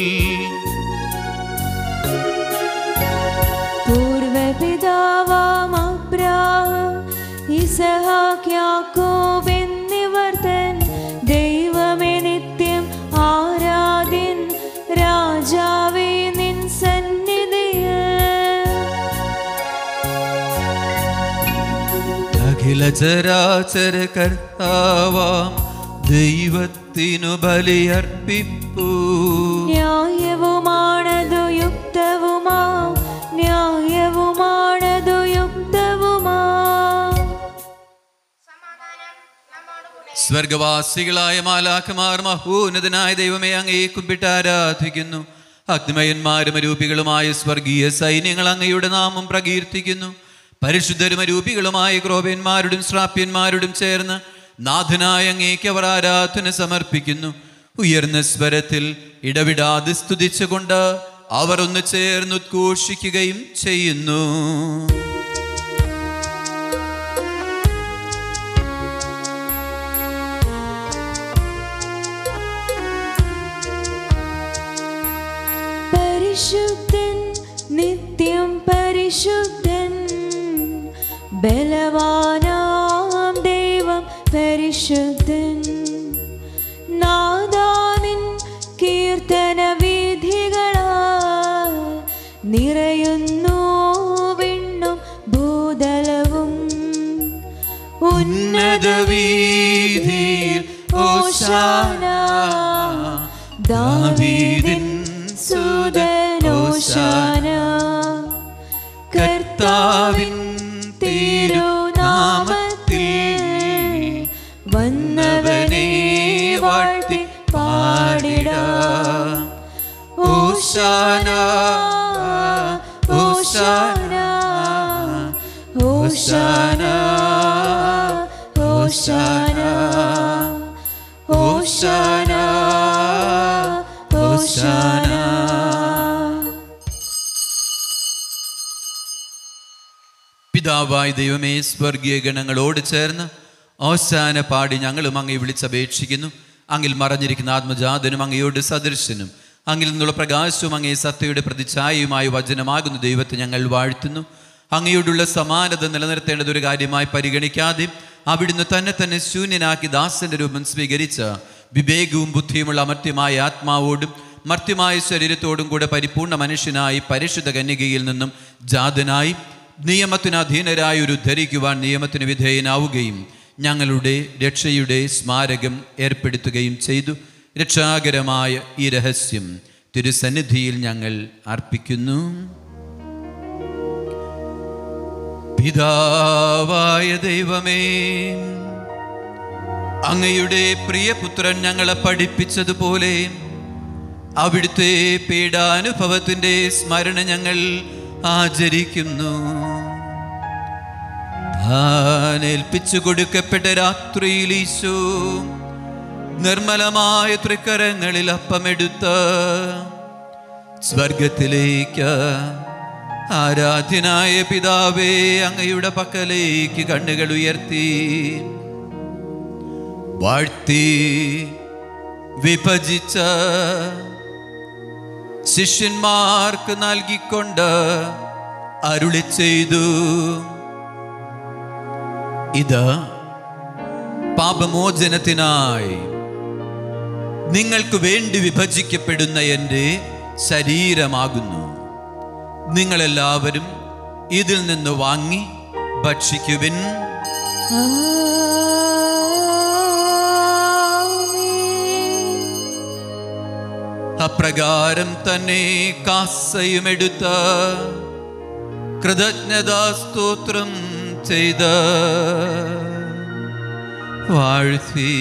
പൂർവപിതാവാം അബ്രാഹം ഇസഹാക്ക് യാക്കോബ് എന്നിവർ തൻ ദൈവമേ നിത്യം ആരാധ്യൻ രാജാവേ നിൻ സന്നിധിയിൽ അഖില ചരാചര കർത്താവാം ദൈവത്തിനു ബലിയർപ്പിപ്പൂ ന്യായവുമാണതു യുക്തവുമാ ന്യായവുമാണതു യുക്തവുമാ സമാധാനം നമ്മോടുകൂടെ സ്വർഗവാസികളായ മാലാഖമാർ മഹോന്നതനായ ദൈവമേ അങ്ങേ കുമ്പിട്ട് ആരാധിക്കുന്നു അഗ്നിമയന്മാരും അരൂപികളുമായ സ്വർഗീയ സൈന്യങ്ങൾ അങ്ങയുടെ നാമം പ്രകീർത്തിക്കുന്നു പരിശുദ്ധരും അരൂപികളുമായ ക്രോപന്മാരോടും ശ്രാപ്യന്മാരോടും ചേർന്ന് നാഥനായ അങ്ങേക്ക് അവർ ആരാധന സമർപ്പിക്കുന്നു ഉയർന്ന സ്വരത്തിൽ ഇടവിടാതെ സ്തുതിച്ചുകൊണ്ട് അവർ ഒന്ന് ചേർന്ന് ഉദ്ഘോഷിക്കുകയും ചെയ്യുന്നു പരിശുദ്ധൻ നിത്യം പരിശുദ്ധൻ ബലവാനാം ദൈവം പരിശുദ്ധൻ നാഥ കർത്താവിൻ തിരുനാമത്തിൽ വന്നവനെ വാഴ്ത്തി പാടിടാം ഓശാന ഓശാന ഓശാന ഓശാന ഓശാന ഓശാന പിതാവായ ദൈവമേ സ്വർഗീയ ഗണങ്ങളോട് ചേർന്ന് ഓശാന പാടി ഞങ്ങളും അങ്ങയെ വിളിച്ചപേക്ഷിക്കുന്നു അങ്ങിൽ മറഞ്ഞിരിക്കുന്ന ആത്മജാതനും അങ്ങയോട് സദൃശനും അങ്ങിൽ നിന്നുള്ള പ്രകാശവും അങ്ങേ സത്യയുടെ പ്രതിച്ഛായയുമായ വചനമാകുന്ന ദൈവത്തെ ഞങ്ങൾ വാഴ്ത്തുന്നു അങ്ങയോടുള്ള സമാനത നിലനിർത്തേണ്ടത് ഒരു കാര്യമായി പരിഗണിക്കാതെ അവിടുന്ന് തന്നെ തന്നെ ശൂന്യനാക്കി ദാസന്റെ രൂപം സ്വീകരിച്ച വിവേകവും ബുദ്ധിയുമുള്ള അമർത്യമായ ആത്മാവോടും മർത്യമായ ശരീരത്തോടും കൂടെ പരിപൂർണ മനുഷ്യനായി പരിശുദ്ധ കന്യകയിൽ നിന്നും ജാതനായി നിയമത്തിന് അധീനരായ ഒരു ധരിക്കുവാൻ നിയമത്തിന് വിധേയനാവുകയും ഞങ്ങളുടെ രക്ഷയുടെ സ്മാരകം ഏർപ്പെടുത്തുകയും ചെയ്തു രക്ഷാകരമായ ഈ രഹസ്യം തിരുസന്നിധിയിൽ ഞങ്ങൾ അർപ്പിക്കുന്നു പിതാവായ ദൈവമേ അങ്ങയുടെ പ്രിയപുത്രൻ ഞങ്ങളെ പഠിപ്പിച്ചതുപോലെ അവിടുത്തെ പീഡാനുഭവത്തിന്റെ സ്മരണ ഞങ്ങൾ ആചരിക്കുന്നു താൻ ഏൽപ്പിച്ചു കൊടുക്കപ്പെട്ട രാത്രിയിൽ ഈശോ നിർമ്മലമായ തൃക്കരങ്ങളിൽ അപ്പമെടുത്ത് സ്വർഗത്തിലേക്ക് ആരാധ്യനായ പിതാവേ അങ്ങയുടെ പക്കലേക്ക് കണ്ണുകൾ ഉയർത്തി വാഴ്ത്തി വിഭജിച്ച ശിഷ്യന്മാർക്ക് നൽകിക്കൊണ്ട് അരുളി ചെയ്തു ഇത് പാപമോചനത്തിനായി നിങ്ങൾക്ക് വേണ്ടി വിഭജിക്കപ്പെടുന്ന എൻ്റെ ശരീരമാകുന്നു നിങ്ങളെല്ലാവരും ഇതിൽ നിന്ന് വാങ്ങി ഭക്ഷിക്കുവിൻ അപ്രകാരം തന്നെ കാസയുമെടുത്ത കൃതജ്ഞതാസ്തോത്രം ചെയ്ത് വാഴ്ത്തി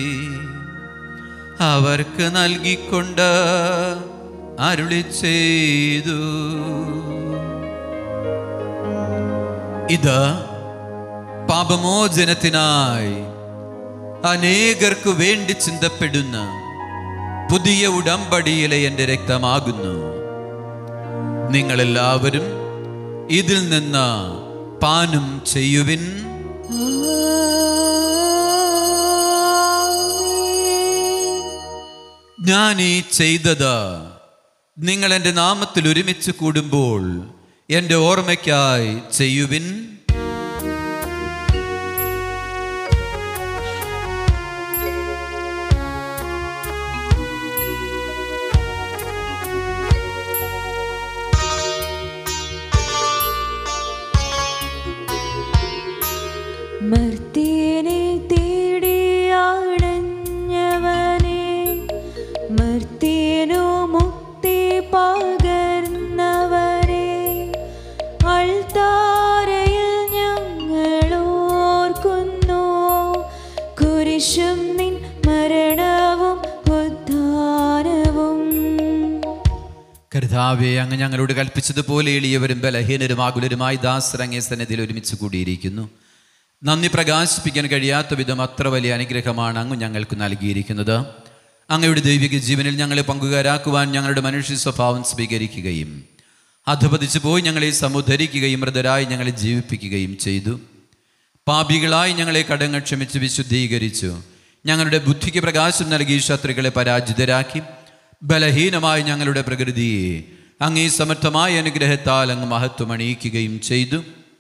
അവർക്ക് നൽകിക്കൊണ്ട് അരുളി ചെയ്തു ഇത് പാപമോചനത്തിനായി അനേകർക്ക് വേണ്ടി ചിന്തപ്പെടുന്ന പുതിയ ഉടമ്പടിയിലെ എൻ്റെ രക്തമാകുന്നു നിങ്ങളെല്ലാവരും ഇതിൽ നിന്ന് പാനം ചെയ്യുവിൻ ഞാൻ ഈ ചെയ്തത് നിങ്ങൾ എൻ്റെ നാമത്തിൽ ഒരുമിച്ച് കൂടുമ്പോൾ എൻ്റെ ഓർമ്മയ്ക്കായി ചെയ്യുവിൻ മർത്തിയനെ തേടിയാടഞ്ഞവനെ മർത്തിയനു മുക്തി പകർന്നവനെ അൾത്താരയിൽ ഞങ്ങൾ ഓർക്കുന്നു കുരിശും നിൻ മരണവും ഉദ്ധാനവും കർത്താവെ അങ്ങ് ഞങ്ങളോട് കൽപ്പിച്ചതുപോലെ എളിയവരും ബലഹീനരുമാകുലരുമായി ദാസരങ്ങേ സന്നിധിയിൽ ഒരുമിച്ച് കൂടിയിരിക്കുന്നു നന്ദി പ്രകാശിപ്പിക്കാൻ കഴിയാത്ത വിധം അത്ര വലിയ അനുഗ്രഹമാണ് അങ്ങ് ഞങ്ങൾക്ക് നൽകിയിരിക്കുന്നത് അങ്ങയുടെ ദൈവിക ജീവനിൽ ഞങ്ങളെ പങ്കുകാരാക്കുവാൻ ഞങ്ങളുടെ മനുഷ്യ സ്വഭാവം സ്വീകരിക്കുകയും അധപതിച്ചു പോയി ഞങ്ങളെ സമുദ്ധരിക്കുകയും മൃതരായി ഞങ്ങളെ ജീവിപ്പിക്കുകയും ചെയ്തു പാപികളായി ഞങ്ങളെ കടങ്ങൾ ക്ഷമിച്ച് വിശുദ്ധീകരിച്ചു ഞങ്ങളുടെ ബുദ്ധിക്ക് പ്രകാശം നൽകി ശത്രുക്കളെ പരാജിതരാക്കി ബലഹീനമായ ഞങ്ങളുടെ പ്രകൃതിയെ അങ്ങേ സമർത്ഥമായ അനുഗ്രഹത്താൽ അങ്ങ് മഹത്വം അണിയിക്കുകയും ചെയ്തു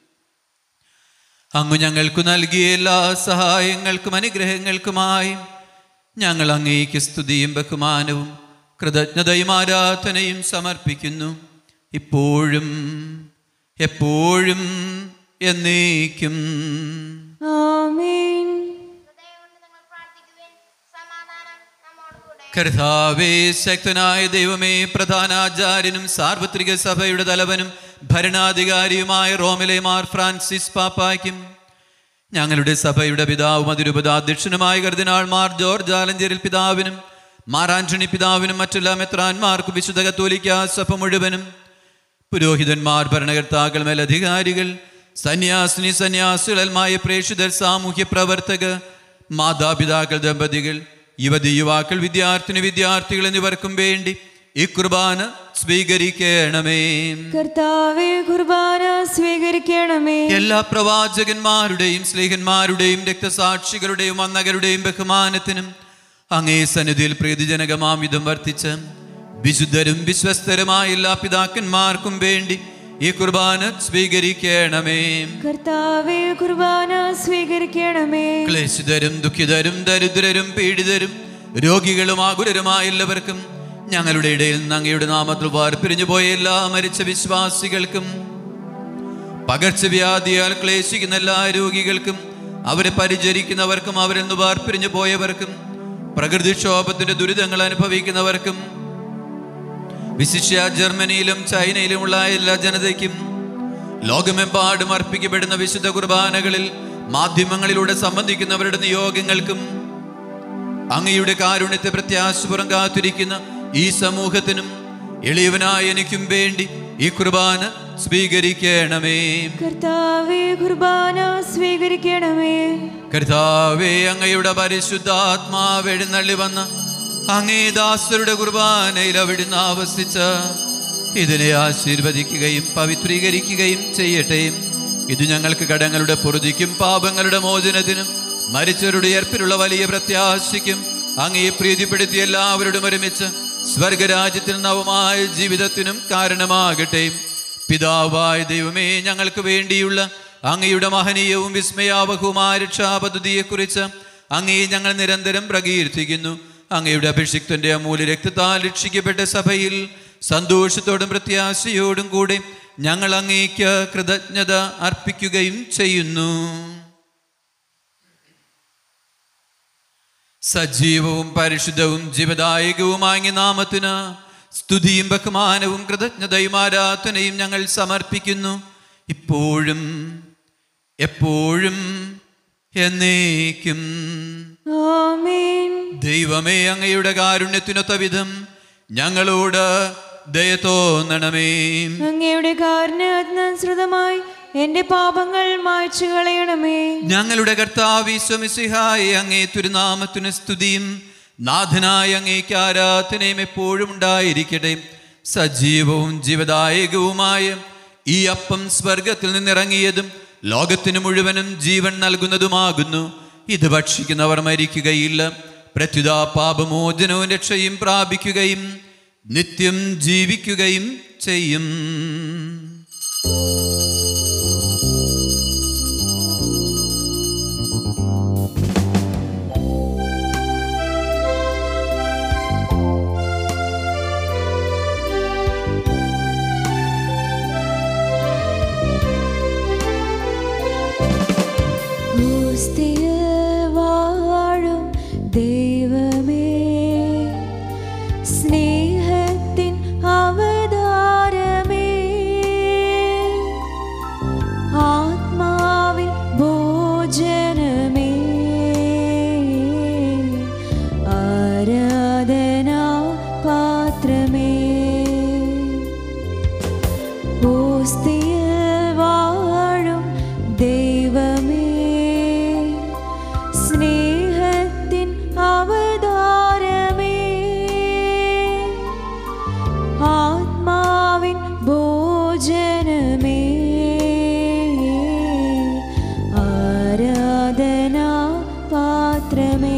അങ്ങ് ഞങ്ങൾക്ക് നൽകിയ എല്ലാ സഹായങ്ങൾക്കും അനുഗ്രഹങ്ങൾക്കുമായി ഞങ്ങൾ അങ്ങേക്ക് സ്തുതിയും ബഹുമാനവും കൃതജ്ഞതയും ആരാധനയും സമർപ്പിക്കുന്നു ഇപ്പോഴും എപ്പോഴും എന്നേക്കും ആമേൻ ഹൃദയം കൊണ്ട് നിങ്ങൾ പ്രാർത്ഥിക്കുവിൻ സമാധാനം നമ്മോടുകൂടെ കർത്താവേ ശക്തനായ ദൈവമേ പ്രധാനാചാര്യനും സാർവത്രിക സഭയുടെ തലവനും ഭരണാധികാരിയുമായ റോമിലെ മാർ ഫ്രാൻസിസ് പാപ്പായ്ക്കും ഞങ്ങളുടെ സഭയുടെ പിതാവും അതിരുപതാധ്യക്ഷനുമായ കർദിനാൾ മാർ ജോർജ് ആലഞ്ചേരിൽ പിതാവിനും മാർ ആന്റണി പിതാവിനും മറ്റെല്ലാ മെത്രാന്മാർക്കും വിശുദ്ധ കത്തോലിക്ക സഭ മുഴുവനും പുരോഹിതന്മാർ ഭരണകർത്താക്കൾ മേലധികാരികൾ സന്യാസിനി സന്യാസികളൽമായ പ്രേക്ഷിതർ സാമൂഹ്യ പ്രവർത്തകർ മാതാപിതാക്കൾ ദമ്പതികൾ യുവതി യുവാക്കൾ വിദ്യാർത്ഥിനി വിദ്യാർത്ഥികൾ എന്നിവർക്കും വേണ്ടി ഈ കുർബാന സ്വീകരിക്കണമേ കർത്താവെ കുർബാന സ്വീകരിക്കണമേ എല്ലാ പ്രവാചകന്മാരുടെയും സ്നേഹന്മാരുടെയും രക്തസാക്ഷികളുടെയും വന്നകരുടെയും ബഹുമാനത്തിനും അങ്ങേ സന്നിധിയിൽ പ്രീതിജനകമാം വിധം വർത്തിച്ച് വിശുദ്ധരും വിശ്വസ്തരുമായ എല്ലാ പിതാക്കന്മാർക്കും വേണ്ടി ഈ കുർബാന സ്വീകരിക്കണമേ കർത്താവെ കുർബാന സ്വീകരിക്കണമേ ക്ലേശിതരും ദുഃഖിതരും ദരിദ്രരും പീഡിതരും രോഗികളും ആകുലരുമായ എല്ലാവർക്കും ഞങ്ങളുടെ ഇടയിൽ നിന്ന് അങ്ങയുടെ നാമത്തിൽ വാർപ്പിരിഞ്ഞു പോയ എല്ലാ മരിച്ച വിശ്വാസികൾക്കും പകർച്ചവ്യാധിയാൽ ക്ലേശിക്കുന്ന എല്ലാ രോഗികൾക്കും അവരെ പരിചരിക്കുന്നവർക്കും അവരിൽ നിന്ന് വാർപ്പിരിഞ്ഞു പോയവർക്കും പ്രകൃതിക്ഷോഭത്തിന്റെ ദുരിതങ്ങൾ അനുഭവിക്കുന്നവർക്കും വിശിഷ്യ ജർമ്മനിയിലും ചൈനയിലുമുള്ള എല്ലാ ജനതയ്ക്കും ലോകമെമ്പാടും അർപ്പിക്കപ്പെടുന്ന വിശുദ്ധ കുർബാനകളിൽ മാധ്യമങ്ങളിലൂടെ സംബന്ധിക്കുന്നവരുടെ നിയോഗങ്ങൾക്കും അങ്ങയുടെ കാരുണ്യത്തെ പ്രത്യാശപുറം കാത്തിരിക്കുന്ന ഈ സമൂഹത്തിനും എളിയവനായ എനിക്കും വേണ്ടി ഈ കുർബാന സ്വീകരിക്കണമേ കർത്താവെ കുർബാന സ്വീകരിക്കണമേ കർത്താവേ അങ്ങയുടെ പരിശുദ്ധാത്മാവ് എഴുന്നള്ളി വന്ന് അങ്ങേ ദാസരുടെ കുർബാനയിൽ അവിടുന്ന് ആവസിച്ച ഇതിനെ ആശീർവദിക്കുകയും പവിത്രീകരിക്കുകയും ചെയ്യട്ടെ ഇത് ഞങ്ങൾക്ക് കടങ്ങളുടെ പൊറുതിക്കും പാപങ്ങളുടെ മോചനത്തിനും മരിച്ചവരുടെ ഏർപ്പിലുള്ള വലിയ പ്രത്യാശയ്ക്കും അങ്ങേ പ്രീതിപ്പെടുത്തി എല്ലാവരോടും ഒരുമിച്ച് സ്വർഗരാജ്യത്തിൽ നവമായ ജീവിതത്തിനും കാരണമാകട്ടെ പിതാവായ ദൈവമേ ഞങ്ങൾക്ക് വേണ്ടിയുള്ള അങ്ങയുടെ മഹനീയവും വിസ്മയാവഹവുമായ രക്ഷാപദ്ധതിയെക്കുറിച്ച് അങ്ങേ ഞങ്ങൾ നിരന്തരം പ്രകീർത്തിക്കുന്നു അങ്ങയുടെ അഭിഷിക്തന്റെ അമൂല്യ രക്തത്താൽ രക്ഷിക്കപ്പെട്ട സഭയിൽ സന്തോഷത്തോടും പ്രത്യാശയോടും കൂടെ ഞങ്ങൾ അങ്ങേക്ക് കൃതജ്ഞത അർപ്പിക്കുകയും ചെയ്യുന്നു സജീവവും പരിശുദ്ധവും ജീവദായകവുമായ അങ്ങേ നാമത്തിന് സ്തുതിയും ബഹുമാനവും കൃതജ്ഞതയും ആരാധനയും ഞങ്ങൾ സമർപ്പിക്കുന്നു ഇപ്പോഴും എപ്പോഴും എന്നേക്കും ആമേൻ ദൈവമേ അങ്ങയുടെ കാരുണ്യത്തിനൊത്ത വിധം ഞങ്ങളോട് ദയ തോന്നണമേ അങ്ങയുടെ കാരുണ്യാത്മനുസൃതമായി എന്റെ പാപങ്ങൾ മായ്ച്ചു കളയണമേ ഞങ്ങളുടെ കർത്താവിശ്വമിസിഹായ അങ്ങേ തിരുനാമത്തിന് സ്തുതിയും നാഥനായ അങ്ങേക്ക് ആരാധനയും എപ്പോഴും ഉണ്ടായിരിക്കട്ടെ സജീവവും ജീവദായകവുമായ ഈ അപ്പം സ്വർഗത്തിൽ നിന്നിറങ്ങിയതും ലോകത്തിന് മുഴുവനും ജീവൻ നൽകുന്നതുമാകുന്നു ഇത് ഭക്ഷിക്കുന്നവർ മരിക്കുകയില്ല പ്രത്യുത പാപമോചനവും രക്ഷയും പ്രാപിക്കുകയും നിത്യം ജീവിക്കുകയും ചെയ്യും ഹോസ്തിയിൽ വാഴും ദൈവമേ സ്നേഹത്തിൻ അവതാരമേ ആത്മാവിൻ ഭോജനമേ ആരാധനാ പാത്രമേ ഹോസ്തിയിൽ വാഴും ദൈവമേ സ്നേഹത്തിൻ അവതാരമേ ആത്മാവിൻ ഭോജനമേ ആരാധനാ പാത്രമേ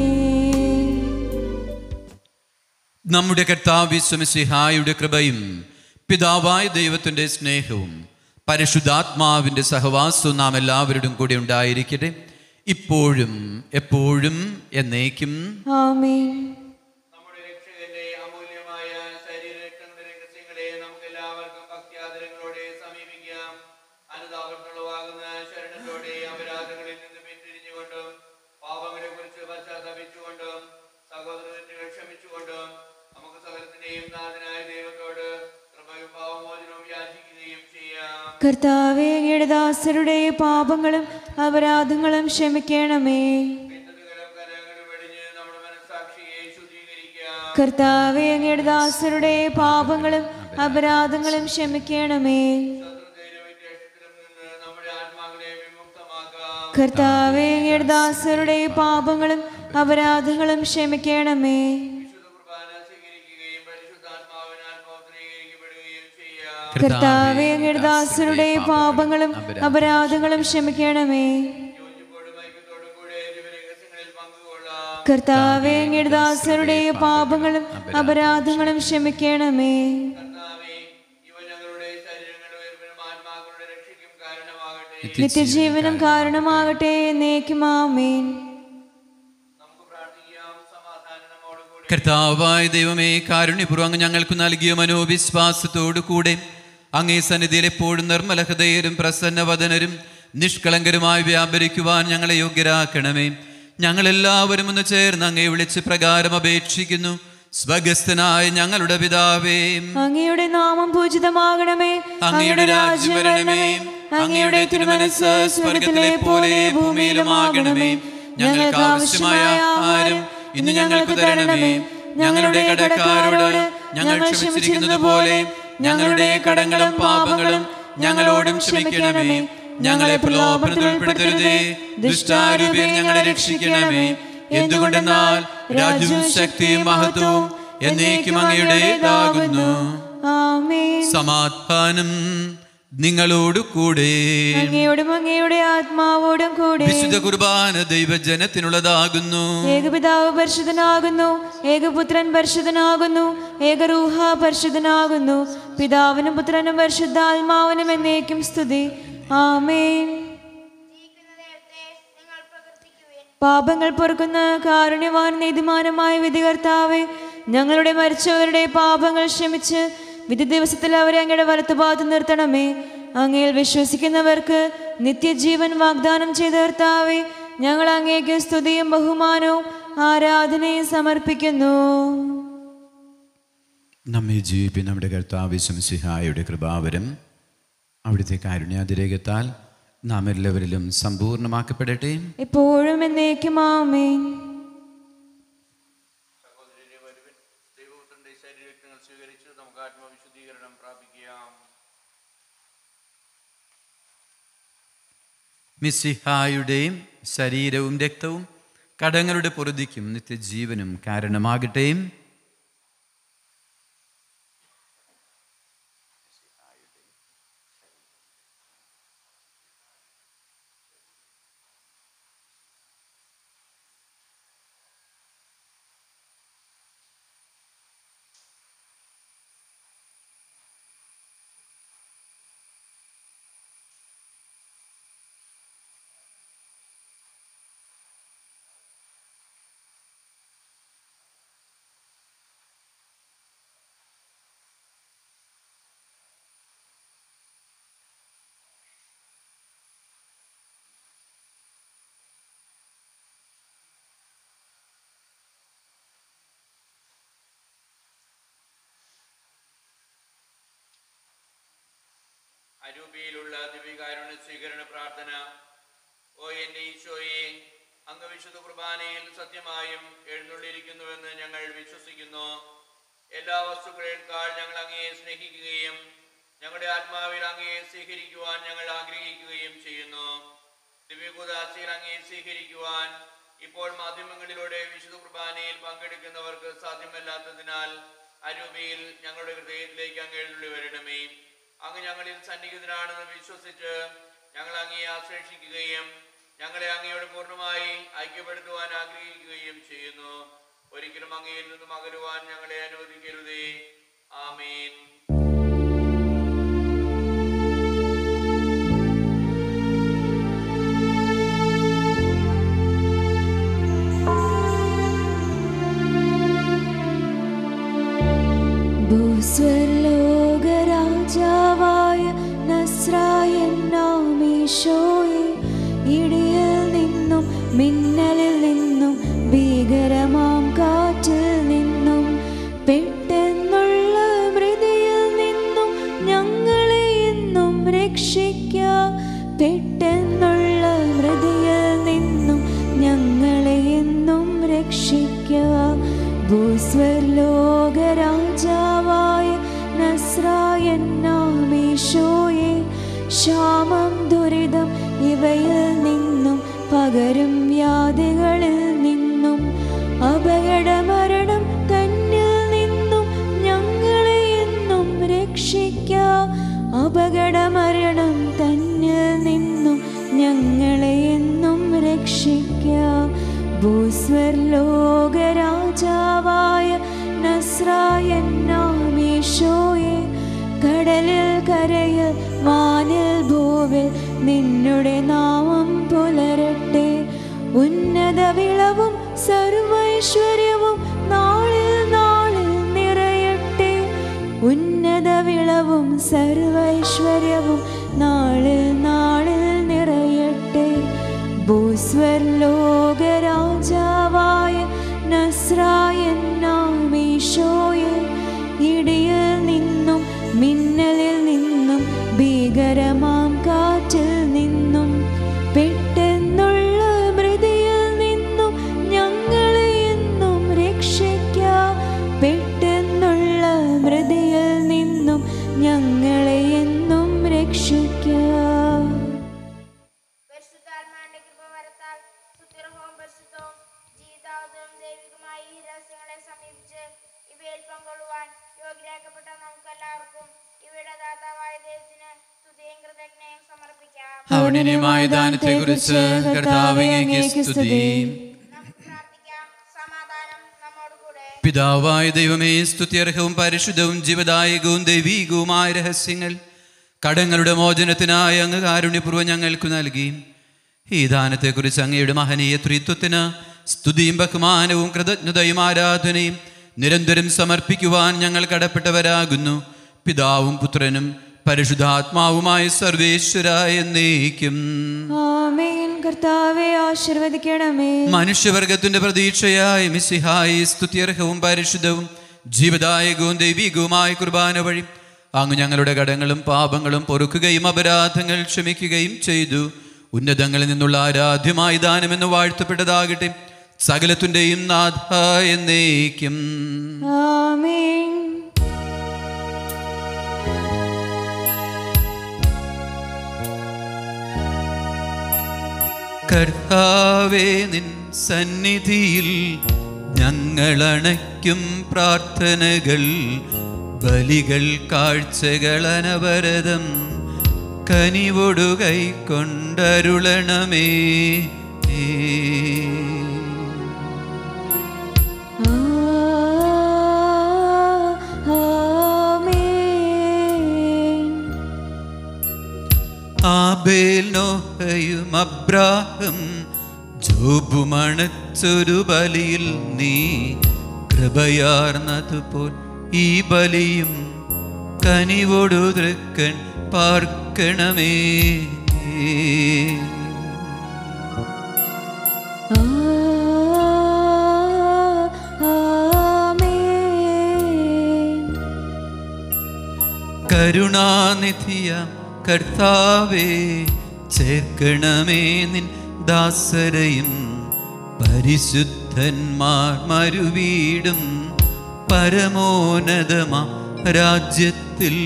നമ്മുടെ കർത്താവിശ്വമിസിഹായുടെ കൃപയും പിതാവായ ദൈവത്തിൻ്റെ സ്നേഹവും പരിശുദ്ധാത്മാവിൻ്റെ സഹവാസവും നാം എല്ലാവരോടും കൂടി ഉണ്ടായിരിക്കട്ടെ ഇപ്പോഴും എപ്പോഴും എന്നേക്കും ആമേൻ നമ്മുടെ രക്ഷകന്റെ അമൂല്യമായ ശരീരരക്തങ്ങളുടെ രഹസ്യങ്ങളെ നമുക്ക് എല്ലാവർക്കും ഭക്തിയാദരങ്ങളോടെ സമീപിക്കാം അനുതാപങ്ങളുവാകുന്ന ശരണത്തോടെ അപരാധങ്ങളിൽ നിന്ന് പിന്തിരിഞ്ഞുകൊണ്ടും പാപങ്ങളെ കുറിച്ച് പശ്ചാത്തപിച്ചുകൊണ്ടും സഹോദരത്തിന് ക്ഷമിച്ചുകൊണ്ടും നമുക്ക് സകലത്തിന്റെയും നാഥനായ ദൈവത്തോട് കൃപയും പാവമോചനവും യാചിക്കുകയും ചെയ്യാം കർത്താവെ അങ്ങയുടെ ദാസരുടെ പാപങ്ങളും അപരാധങ്ങളും ക്ഷമിക്കണമേ ഭിന്നതകളും കലഹങ്ങളും വെടിഞ്ഞ് നമ്മുടെ മനസ്സാക്ഷിയെ ശുദ്ധീകരിക്കാം കർത്താവെ അങ്ങയുടെ ദാസരുടെ പാപങ്ങളും അപരാധങ്ങളും ക്ഷമിക്കണമേ ശത്രുതയിലും വിദ്വേഷത്തിലും നിന്ന് നമ്മുടെ ആത്മാക്കളെ വിമുക്തമാക്കാം കർത്താവെ അങ്ങയുടെ ദാസരുടെ പാപങ്ങളും അപരാധങ്ങളും ക്ഷമിക്കണമേ വിശുദ്ധ കുർബാന സ്വീകരിക്കുകയും പരിശുദ്ധാത്മാവിനാൽ പൗത്രീകരിക്കപ്പെടുകയും ചെയ്യാം കർത്താവെ അങ്ങയുടെ ദാസരുടെ പാപങ്ങളും അപരാധങ്ങളും ക്ഷമിക്കണമേ യോജിപ്പോടും ഐക്യത്തോടും കൂടെ രഹസ്യങ്ങളിൽ പങ്കുകൊള്ളാം കർത്താവെ അങ്ങയുടെ ദാസരുടെ പാപങ്ങളും അപരാധങ്ങളും ക്ഷമിക്കണമേ കർത്താവേ ഇവ ഞങ്ങളുടെ ശരീരങ്ങളുടെ ഉയർപ്പിനും ആത്മാക്കളുടെ രക്ഷയ്ക്കും കാരണമാകട്ടെ നിത്യജീവനം കാരണമാകട്ടെ എന്നേക്കും ആമേൻ നമുക്ക് പ്രാർത്ഥിക്കാം സമാധാനം നമ്മോടുകൂടി കർത്താവായ ദൈവമേ കാരുണ്യപൂർവ്വം ഞങ്ങൾക്ക് നൽകിയ മനോവിശ്വാസത്തോടു കൂടെ അങ്ങേ സന്നിധിയിൽ എപ്പോഴും നിർമ്മല ഹൃദയരും പ്രസന്നവദനരും നിഷ്കളങ്കരുമായി വ്യാപരിക്കുവാൻ ഞങ്ങളെ യോഗ്യരാക്കണമേ ഞങ്ങളെല്ലാവരും ഒന്ന് ചേർന്ന് അങ്ങേ വിളിച്ച് പ്രകാരം അപേക്ഷിക്കുന്നു സ്വഗസ്ഥനായ ഞങ്ങളുടെ പിതാവേ അങ്ങയുടെ നാമം പൂജിതമാകണമേ അങ്ങയുടെ രാജ്യം വരണമേ അങ്ങയുടെ തിരുമനസ് സ്വർഗത്തിലെ പോലെ ഭൂമിയിലുമാകണമേ ഞങ്ങൾക്ക് ആവശ്യമായ ആഹാരം ഇന്ന് ഞങ്ങൾക്ക് തരണമേ ഞങ്ങളുടെ കടക്കാരോട് ഞങ്ങൾ ക്ഷമിച്ചിരിക്കുന്നത് പോലെ ഞങ്ങളുടെ കടങ്ങളും പാപങ്ങളും ഞങ്ങളോടും ക്ഷമിക്കണമേ ഞങ്ങളെ പ്രലോഭനത്തിൽ ഉൾപ്പെടുത്തരുതേ ദുഷ്ടാരൂപേ ഞങ്ങളെ രക്ഷിക്കണമേ എന്തുകൊണ്ടെന്നാൽ രാജ്യവും ശക്തിയും മഹത്വവും എന്നേക്കും അങ്ങയുടേതാകുന്നു ആമേൻ സമാധാനം നിങ്ങളോട് കൂടെ അങ്ങയോടും അങ്ങയുടെ ആത്മാവോടും കൂടെ വിശുദ്ധ കുർബാന ദൈവജനത്തിനുള്ളതാകുന്നു ഏകപിതാവ് പരിശുദ്ധനാകുന്നു ഏകപുത്രൻ പരിശുദ്ധനാകുന്നു ഏകരൂഹ പരിശുദ്ധനാകുന്നു പിതാവിനും പുത്രനും പരിശുദ്ധാത്മാവിനും എന്നേക്കും സ്തുതി ആമേൻ ജീവിക്കുന്ന ദൈവത്തെ നിങ്ങൾ പ്രകീർത്തിക്കുവിൻ പാപങ്ങൾ പൊറുക്കുന്ന കാരുണ്യവാൻ നീതിമാനമായ വിധികർത്താവെ ഞങ്ങളുടെ മരിച്ചവരുടെ പാപങ്ങൾ ക്ഷമിച്ച് വിധി ദിവസത്തിൽ അവരെ അങ്ങയുടെ വലത്തുഭാഗത്ത് നിർത്തണമേ അങ്ങയിൽ വിശ്വസിക്കുന്നവർക്ക് നിത്യജീവൻ വാഗ്ദാനം ചെയ്ത കർത്താവെ ഞങ്ങൾ അങ്ങേക്ക് സ്തുതിയും ബഹുമാനവും ആരാധനയും സമർപ്പിക്കുന്നു നമ്മെ ജീവിപ്പിൻ നമ്മുടെ കർത്താവ് ശംസിഹായുടെ കൃപാവരം അവിടുത്തെ കാരുണ്യാതിരേകത്താൽ നാം എല്ലാവരിലും സമ്പൂർണ്ണമാക്കപ്പെടട്ടെ എപ്പോഴും എന്നേക്കും ആമേൻ സഹോദരരെ വരുവിൻ ദൈവപുത്രന്റെ ശരീരങ്ങൾ സ്വീകരിച്ച് നമുക്ക് ആത്മവിശുദ്ധീകരണം പ്രാപിക്കാം മിസ്സിഹായുടെയും ശരീരവും രക്തവും കടങ്ങളുടെ പൊറുതിക്കും നിത്യജീവനും കാരണമാകട്ടെ അരൂപിയിലുള്ള ദിവ്യകാരുണ്യ സ്വീകരണ പ്രാർത്ഥന ഓ എന്റെ ഈശോയെ അങ്ങ് വിശുദ്ധ കുർബാനയിൽ സത്യമായും എഴുന്നള്ളിയിരിക്കുന്നുവെന്ന് ഞങ്ങൾ വിശ്വസിക്കുന്നു എല്ലാ വസ്തുക്കളേക്കാൾ ഞങ്ങൾ അങ്ങയെ സ്നേഹിക്കുകയും ഞങ്ങളുടെ ആത്മാവിൽ അങ്ങയെ സ്വീകരിക്കുവാൻ ഞങ്ങൾ ആഗ്രഹിക്കുകയും ചെയ്യുന്നു ദിവ്യകുദാസിയിൽ അങ്ങയെ സ്വീകരിക്കുവാൻ ഇപ്പോൾ മാധ്യമങ്ങളിലൂടെ വിശുദ്ധ കുർബാനയിൽ പങ്കെടുക്കുന്നവർക്ക് സാധ്യമല്ലാത്തതിനാൽ അരൂപിയിൽ ഞങ്ങളുടെ ഹൃദയത്തിലേക്ക് അങ്ങ് എഴുന്നള്ളി വരണമേ അങ്ങ് ഞങ്ങളിൽ സന്നിഹിതനാണെന്ന് വിശ്വസിച്ച് ഞങ്ങൾ അങ്ങയെ ആശ്രയിക്കുകയും ഞങ്ങളെ അങ്ങയോട് പൂർണ്ണമായി ഐക്യപ്പെടുത്തുവാൻ ആഗ്രഹിക്കുകയും ചെയ്യുന്നു ഒരിക്കലും അങ്ങയിൽ നിന്നും അകലുവാൻ ഞങ്ങളെ അനുവദിക്കരുതേ ആമേൻ ഭൂസ്വർലോകരാജാവായ നസ്രായൻ നാമീശോയെ ഇടിയിൽ നിന്നും മിന്നലിൽ നിന്നും ഭീകരമാം കാറ്റിൽ നിന്നും പെട്ടെന്നുള്ള മൃതിയിൽ രക്ഷിക്ക പെട്ടെന്നുള്ള മൃതിയിൽ നിന്നും ഞങ്ങളെ എന്നും രക്ഷിക്ക ഭൂസ്വർലോകരാജാവായ നസ്രായന്നാമീശോയെ ക്ഷാമം ദുരിതം ഇവയിൽ നിന്നും പകരും വ്യാധികളിൽ നിന്നും അപകടമരണം തന്നിൽ നിന്നും ഞങ്ങളെ എന്നും രക്ഷിക്ക അപകടമരണം തന്നിൽ നിന്നും ഞങ്ങളെ എന്നും രക്ഷിക്ക ഭൂസ്വർലോകരാജാവായ നസ്രായന്നാമീശോയെ കടലിൽ കരയിൽ വാനിൽ ഭൂവിൽ നിന്നുടെ നാമം പുലരട്ടെ ഉന്നത വിളവും സർവൈശ്വര്യവും നാളിൽ നാളിൽ നിറയട്ടെ ഉന്നത വിളവും സർവൈശ്വര്യവും നാളിൽ നാളിൽ നിറയട്ടെ ഭൂസ്വർലോകരാജാവായ നസ്രായന്നാമീശോയെ ഇടിയിൽ നിന്നും മിന്നലിൽ നിന്നും ഭീകരമാം കാറ്റിൽ നിന്നും പെട്ടെന്നുള്ള മൃതിയിൽ നിന്നും ഞങ്ങളെ എന്നും രക്ഷിക്ക പെട്ടെന്നുള്ള മൃതിയിൽ നിന്നും ഞങ്ങളെ എന്നും രക്ഷിക്ക പരിശുദ്ധാത്മാവിന്റെ കൃപ വരത്താൽ സുത്തിറഹവും പരിശുദ്ധവും ജീവിതാവതവും ദൈവികമായ ഈ രഹസ്യങ്ങളെ സമീപിച്ച് ഇവയിൽ പങ്കൊള്ളുവാൻ യോഗ്യരാക്കപ്പെട്ട നമുക്കെല്ലാവർക്കും ഇവയുടെ ദാതാവായ ദൈവത്തിന് സ്തുതിയും കൃതജ്ഞയും സമർപ്പിക്കാം അവിടീയമായ ദാനത്തെക്കുറിച്ച് കർത്താവേ അങ്ങേക്ക് സ്തുതി നമുക്ക് പ്രാർത്ഥിക്കാം സമാധാനം നമ്മോടുകൂടെ പിതാവായ ദൈവമേ സ്തുത്യർഹവും പരിശുദ്ധവും ജീവദായകവും ദൈവീകവുമായ രഹസ്യങ്ങൾ കടങ്ങളുടെ മോചനത്തിനായി അങ്ങ് കാരുണ്യപൂർവ്വം ഞങ്ങൾക്ക് നൽകി ഈ ദാനത്തെക്കുറിച്ച് അങ്ങയുടെ മഹനീയ ത്രിത്വത്തിന് സ്തുതിയും ബഹുമാനവും കൃതജ്ഞതയും ആരാധനയും നിരന്തരം സമർപ്പിക്കുവാൻ ഞങ്ങൾ കടപ്പെട്ടവരാകുന്നു പിതാവും പുത്രനും പരിശുദ്ധാത്മാവുമായ സർവേശ്വര എന്നേക്കും ആമേൻ കർത്താവെ ആശീർവദിക്കണമേ മനുഷ്യവർഗത്തിന്റെ പ്രതീക്ഷയായ മിസിഹായി സ്തുത്യർഹവും പരിശുദ്ധവും ജീവദായകവും ദൈവികവുമായ കുർബാന വഴി അങ്ങ് ഞങ്ങളുടെ കടങ്ങളും പാപങ്ങളും പൊറുക്കുകയും അപരാധങ്ങൾ ക്ഷമിക്കുകയും ചെയ്തു ഉന്നതങ്ങളിൽ നിന്നുള്ള ആരാധ്യമായ ദാനമെന്ന് വാഴ്ത്തപ്പെട്ടതാകട്ടെ സകലത്തിൻ്റെയും നാഥ എന്നേക്കും ആമേൻ കർത്താവേ നിൻ സന്നിധിയിൽ ഞങ്ങളണയ്ക്കും പ്രാർത്ഥനകൾ ബലികൾ കാഴ്ചകൾ അനവരതം കനിവൊടു കൈക്കൊണ്ടരുളണമേ ആ, ആമേൻ ആബേൽ നോഹയും അബ്രാഹം ജോബുമണച്ചൊരു ബലിയിൽ നീ കൃപയാർന്നതുപോൽ ഈ ബലിയും കനിവൊടു തൃക്കൺ പാർക്കണമേ ആ, ആമേൻ കരുണാനിധിയ കർത്താവേ ചേർക്കണമേ നിൻ ദാസരയും പരിശുദ്ധന്മാർ മരുവീടും പരമോന്നതമാ രാജ്യത്തിൽ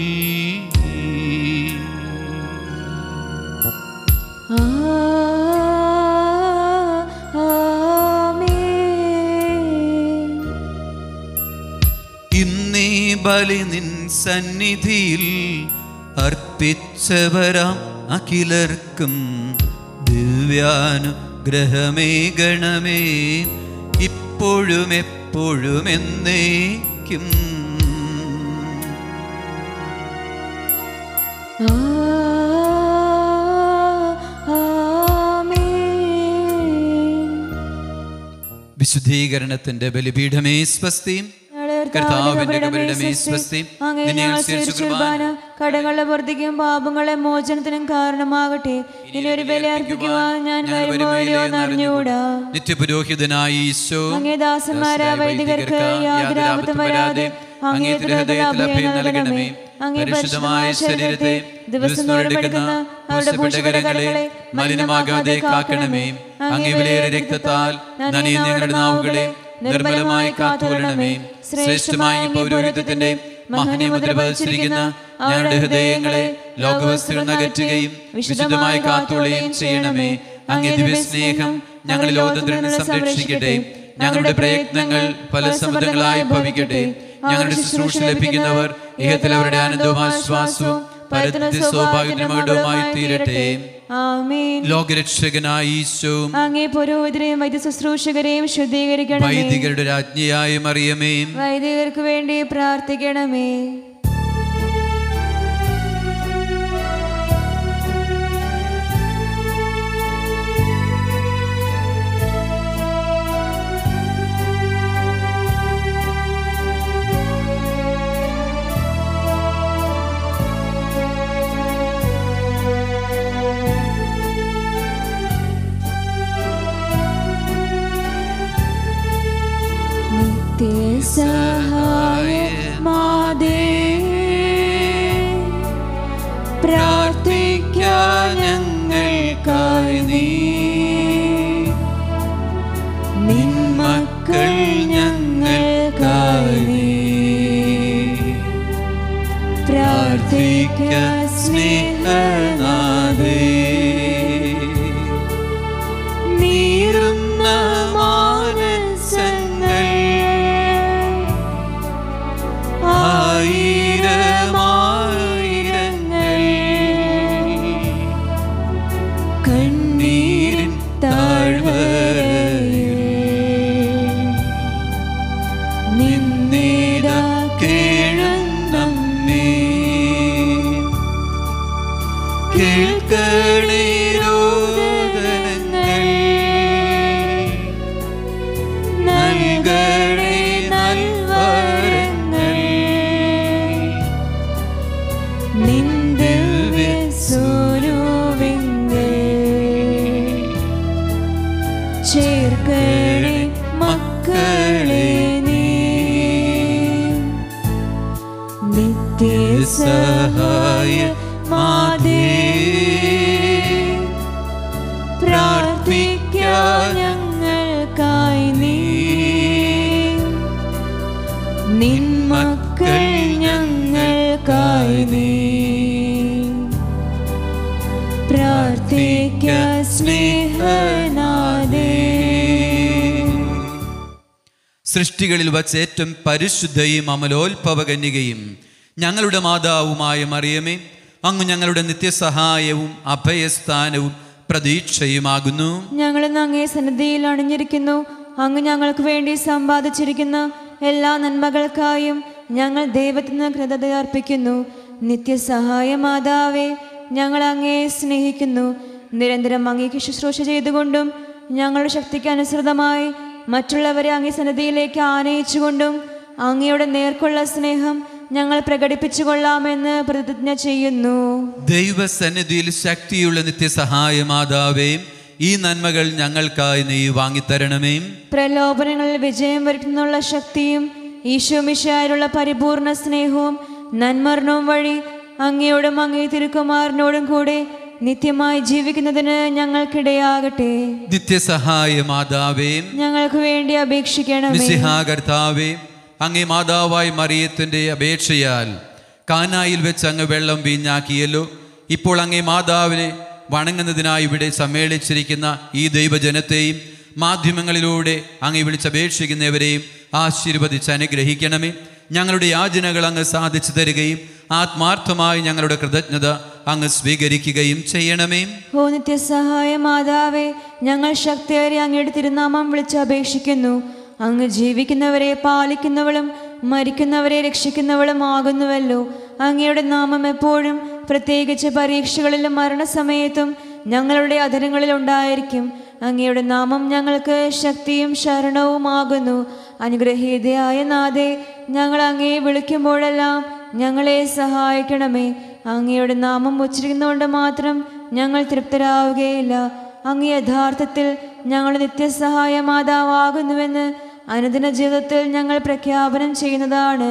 ആ, ആമേൻ ഇന്നീ ബലി നിൻ സന്നിധിയിൽ അർപ്പിച്ചവരാം അഖിലർക്കും ദിവ്യാനുഗ്രഹമേ ഗണമേ ഇപ്പോഴും എപ്പോഴും എന്നേക്കും ആ, ആമേൻ വിശുദ്ധീകരണത്തിന്റെ ബലിപീഠമേ സ്വസ്തിയും കർത്താവിന്റെ കബരിടമേ സ്വസ്തി നിന്നെ അനുസരിച്ച് കുർബാന കടങ്ങളുടെ വർദ്ധിക്കും പാപങ്ങളെ മോചനത്തിനും കാരണമാകട്ടെ ഇനി ഒരു ബലി അർപ്പിക്കുവാൻ ഞാൻ വരുമ്പോഴോ എന്നറിഞ്ഞുകൂടാ നിത്യപുരോഹിതനായ ഈശോ അങ്ങേ ദാസന്മാരായ വൈദികർക്ക് യാതൊരു ആപത്തും വരാതെ അങ്ങേ ഹൃദയത്തിൽ അഭയം നൽകണമേ അങ്ങേ പരിശുദ്ധമായ ശരീരത്തെ ദിവസം എടുക്കുന്ന അവരുടെ പൂഷകരങ്ങളെ മലിനമാകാതെ കാക്കണമേ അങ്ങേ വിലയേറെ രക്തത്താൽ നനിയ ഞങ്ങളുടെ നാവുകളെ നിർമ്മലമായി കാത്തുകൊള്ളണമേ ശ്രേഷ്ഠമായ ഈ പൗരോഹിത്യത്തിന്റെ മഹനീയമുദ്ര പതിച്ചിരിക്കുന്ന ഞങ്ങളുടെ ഹൃദയങ്ങളെ ലോകവസ്തുക്കൾ നകറ്റുകയും വിശുദ്ധമായി കാത്തുകൊള്ളുകയും ചെയ്യണമേ അങ്ങേ ദിവ്യ സ്നേഹം ഞങ്ങളിൽ ലോകത്തിൽ സംരക്ഷിക്കട്ടെ ഞങ്ങളുടെ പ്രയത്നങ്ങൾ പല സമുദ്രങ്ങളായി ഭവിക്കട്ടെ ഞങ്ങളുടെ ശുശ്രൂഷ ലഭിക്കുന്നവർ ഇഹത്തിൽ അവരുടെ ആനന്ദവും ആശ്വാസവും പരത്തിന്റെ സൗഭാഗ്യമായി തീരട്ടെ ആമേൻ ലോകരക്ഷകനായ ഈശോ അങ്ങേ പുരോഹിതരെയും വൈദ്യ ശുശ്രൂഷകരെയും ശുദ്ധീകരിക്കണമേ വൈദികരുടെ രാജ്ഞിയായ മറിയമേ വൈദികർക്ക് വേണ്ടി പ്രാർത്ഥിക്കണമേ നിത്യസഹായ മാതേ പ്രാർത്ഥിക്കാൻ ഞങ്ങൾക്കായി നീ നിൻ മക്കൾ ഞങ്ങൾക്കായി നീ പ്രാർത്ഥിക്ക സ്നേഹനാഥേ നീറുന്ന മാനസങ്ങൾ ആയിരമായിരങ്ങൾ കണ്ണീരിൻ താഴ്വരയിൽ നിന്നേതാ കേഴുന്നമ്മേ കേൾക്കണേ രോദനങ്ങൾ നൽകണേ നൽവരങ്ങൾ നിന്ദിവ്യ സ്വരൂപിങ്ങൾ ചേർക്കണേ മക്കളെ നീ നിത്യസഹായ മാതേ പ്രാർത്ഥിക്കാൻ ഞങ്ങൾക്കായി നീ നിൻ മക്കൾ ഞങ്ങൾക്കായി നീ പ്രാർത്ഥിക്ക സ്നേഹനാദേ സൃഷ്ടികളിൽ വച്ച് ഏറ്റവും പരിശുദ്ധയും അമലോത്ഭവകന്യകയും ഞങ്ങളുടെ മാതാവുമായ മറിയമേ അങ്ങ് ഞങ്ങളുടെ നിത്യസഹായവും അഭയസ്ഥാനവും പ്രതീക്ഷയുമാകുന്നു ഞങ്ങൾ ഇന്ന് അങ്ങേ സന്നിധിയിൽ അണിഞ്ഞിരിക്കുന്നു അങ്ങ് ഞങ്ങൾക്ക് വേണ്ടി സമ്പാദിച്ചിരിക്കുന്ന എല്ലാ നന്മകൾക്കായും ഞങ്ങൾ ദൈവത്തിന് കൃതജ്ഞത അർപ്പിക്കുന്നു നിത്യസഹായ മാതാവേ ഞങ്ങൾ അങ്ങേ സ്നേഹിക്കുന്നു നിരന്തരം അങ്ങേക്ക് ശുശ്രൂഷ ചെയ്തുകൊണ്ടും ഞങ്ങളുടെ ശക്തിക്ക് അനുസൃതമായി മറ്റുള്ളവരെ അങ്ങേ സന്നിധിയിലേക്ക് ആനയിച്ചുകൊണ്ടും അങ്ങയുടെ നേർക്കുള്ള സ്നേഹം ഞങ്ങൾ പ്രകടിപ്പിച്ചു കൊള്ളാമെന്ന് പ്രതിജ്ഞ ചെയ്യുന്നു ദൈവസന്നിധിയിൽ ശക്തിയുള്ള നിത്യസഹായ മാതാവേ ഈ നന്മകൾ ഞങ്ങൾക്കായി നീ വാങ്ങിത്തരണമേ പ്രലോഭനങ്ങളിൽ വിജയം വരുത്തുന്നുള്ള ശക്തിയും ഈശോമിശായുള്ള പരിപൂർണ സ്നേഹവും നന്മരണവും വഴി അങ്ങയോടും അങ്ങേ തിരുക്കുമാരനോടും കൂടെ നിത്യമായി ജീവിക്കുന്നതിന് ഞങ്ങൾക്കിടയാകട്ടെ നിത്യസഹായ മാതാവേ ഞങ്ങൾക്ക് വേണ്ടി അപേക്ഷിക്കണമേ മിസിഹാകർത്താവേ അങ്ങേ മാതാവായി മറിയത്തിന്റെ അപേക്ഷയാൽ കാനായിൽ വെച്ച് അങ്ങ് വെള്ളം വീഞ്ഞാക്കിയല്ലോ ഇപ്പോൾ അങ്ങേ മാതാവിനെ വണങ്ങുന്നതിനായി ഇവിടെ സമ്മേളിച്ചിരിക്കുന്ന ഈ ദൈവജനത്തെയും മാധ്യമങ്ങളിലൂടെ അങ്ങ് വിളിച്ചപേക്ഷിക്കുന്നവരെയും ആശീർവദിച്ച് അനുഗ്രഹിക്കണമേ ഞങ്ങളുടെ യാചനകൾ അങ്ങ് സാധിച്ചു തരികയും ആത്മാർത്ഥമായി ഞങ്ങളുടെ കൃതജ്ഞത അങ്ങ് സ്വീകരിക്കുകയും ചെയ്യണമേ ഓ നിത്യസഹായ മാതാവേ ഞങ്ങൾ ശക്തിയേറെ അങ്ങയുടെ തിരുനാമം വിളിച്ച് അപേക്ഷിക്കുന്നു അങ്ങ് ജീവിക്കുന്നവരെ പാലിക്കുന്നവളും മരിക്കുന്നവരെ രക്ഷിക്കുന്നവളും ആകുന്നുവല്ലോ അങ്ങയുടെ നാമം എപ്പോഴും പ്രത്യേകിച്ച് പരീക്ഷകളിലും മരണസമയത്തും ഞങ്ങളുടെ അധരങ്ങളിൽ ഉണ്ടായിരിക്കും അങ്ങയുടെ നാമം ഞങ്ങൾക്ക് ശക്തിയും ശരണവുമാകുന്നു അനുഗ്രഹീതയായ നാഥേ ഞങ്ങൾ അങ്ങയെ വിളിക്കുമ്പോഴെല്ലാം ഞങ്ങളെ സഹായിക്കണമേ അങ്ങയുടെ നാമം ഉച്ചരിക്കുന്നതുകൊണ്ട് മാത്രം ഞങ്ങൾ തൃപ്തരാവുകയില്ല അങ്ങ് യഥാർത്ഥത്തിൽ ഞങ്ങളുടെ നിത്യസഹായ മാതാവാകുന്നുവെന്ന് അനുദിന ജീവിതത്തിൽ ഞങ്ങൾ പ്രഖ്യാപനം ചെയ്യുന്നതാണ്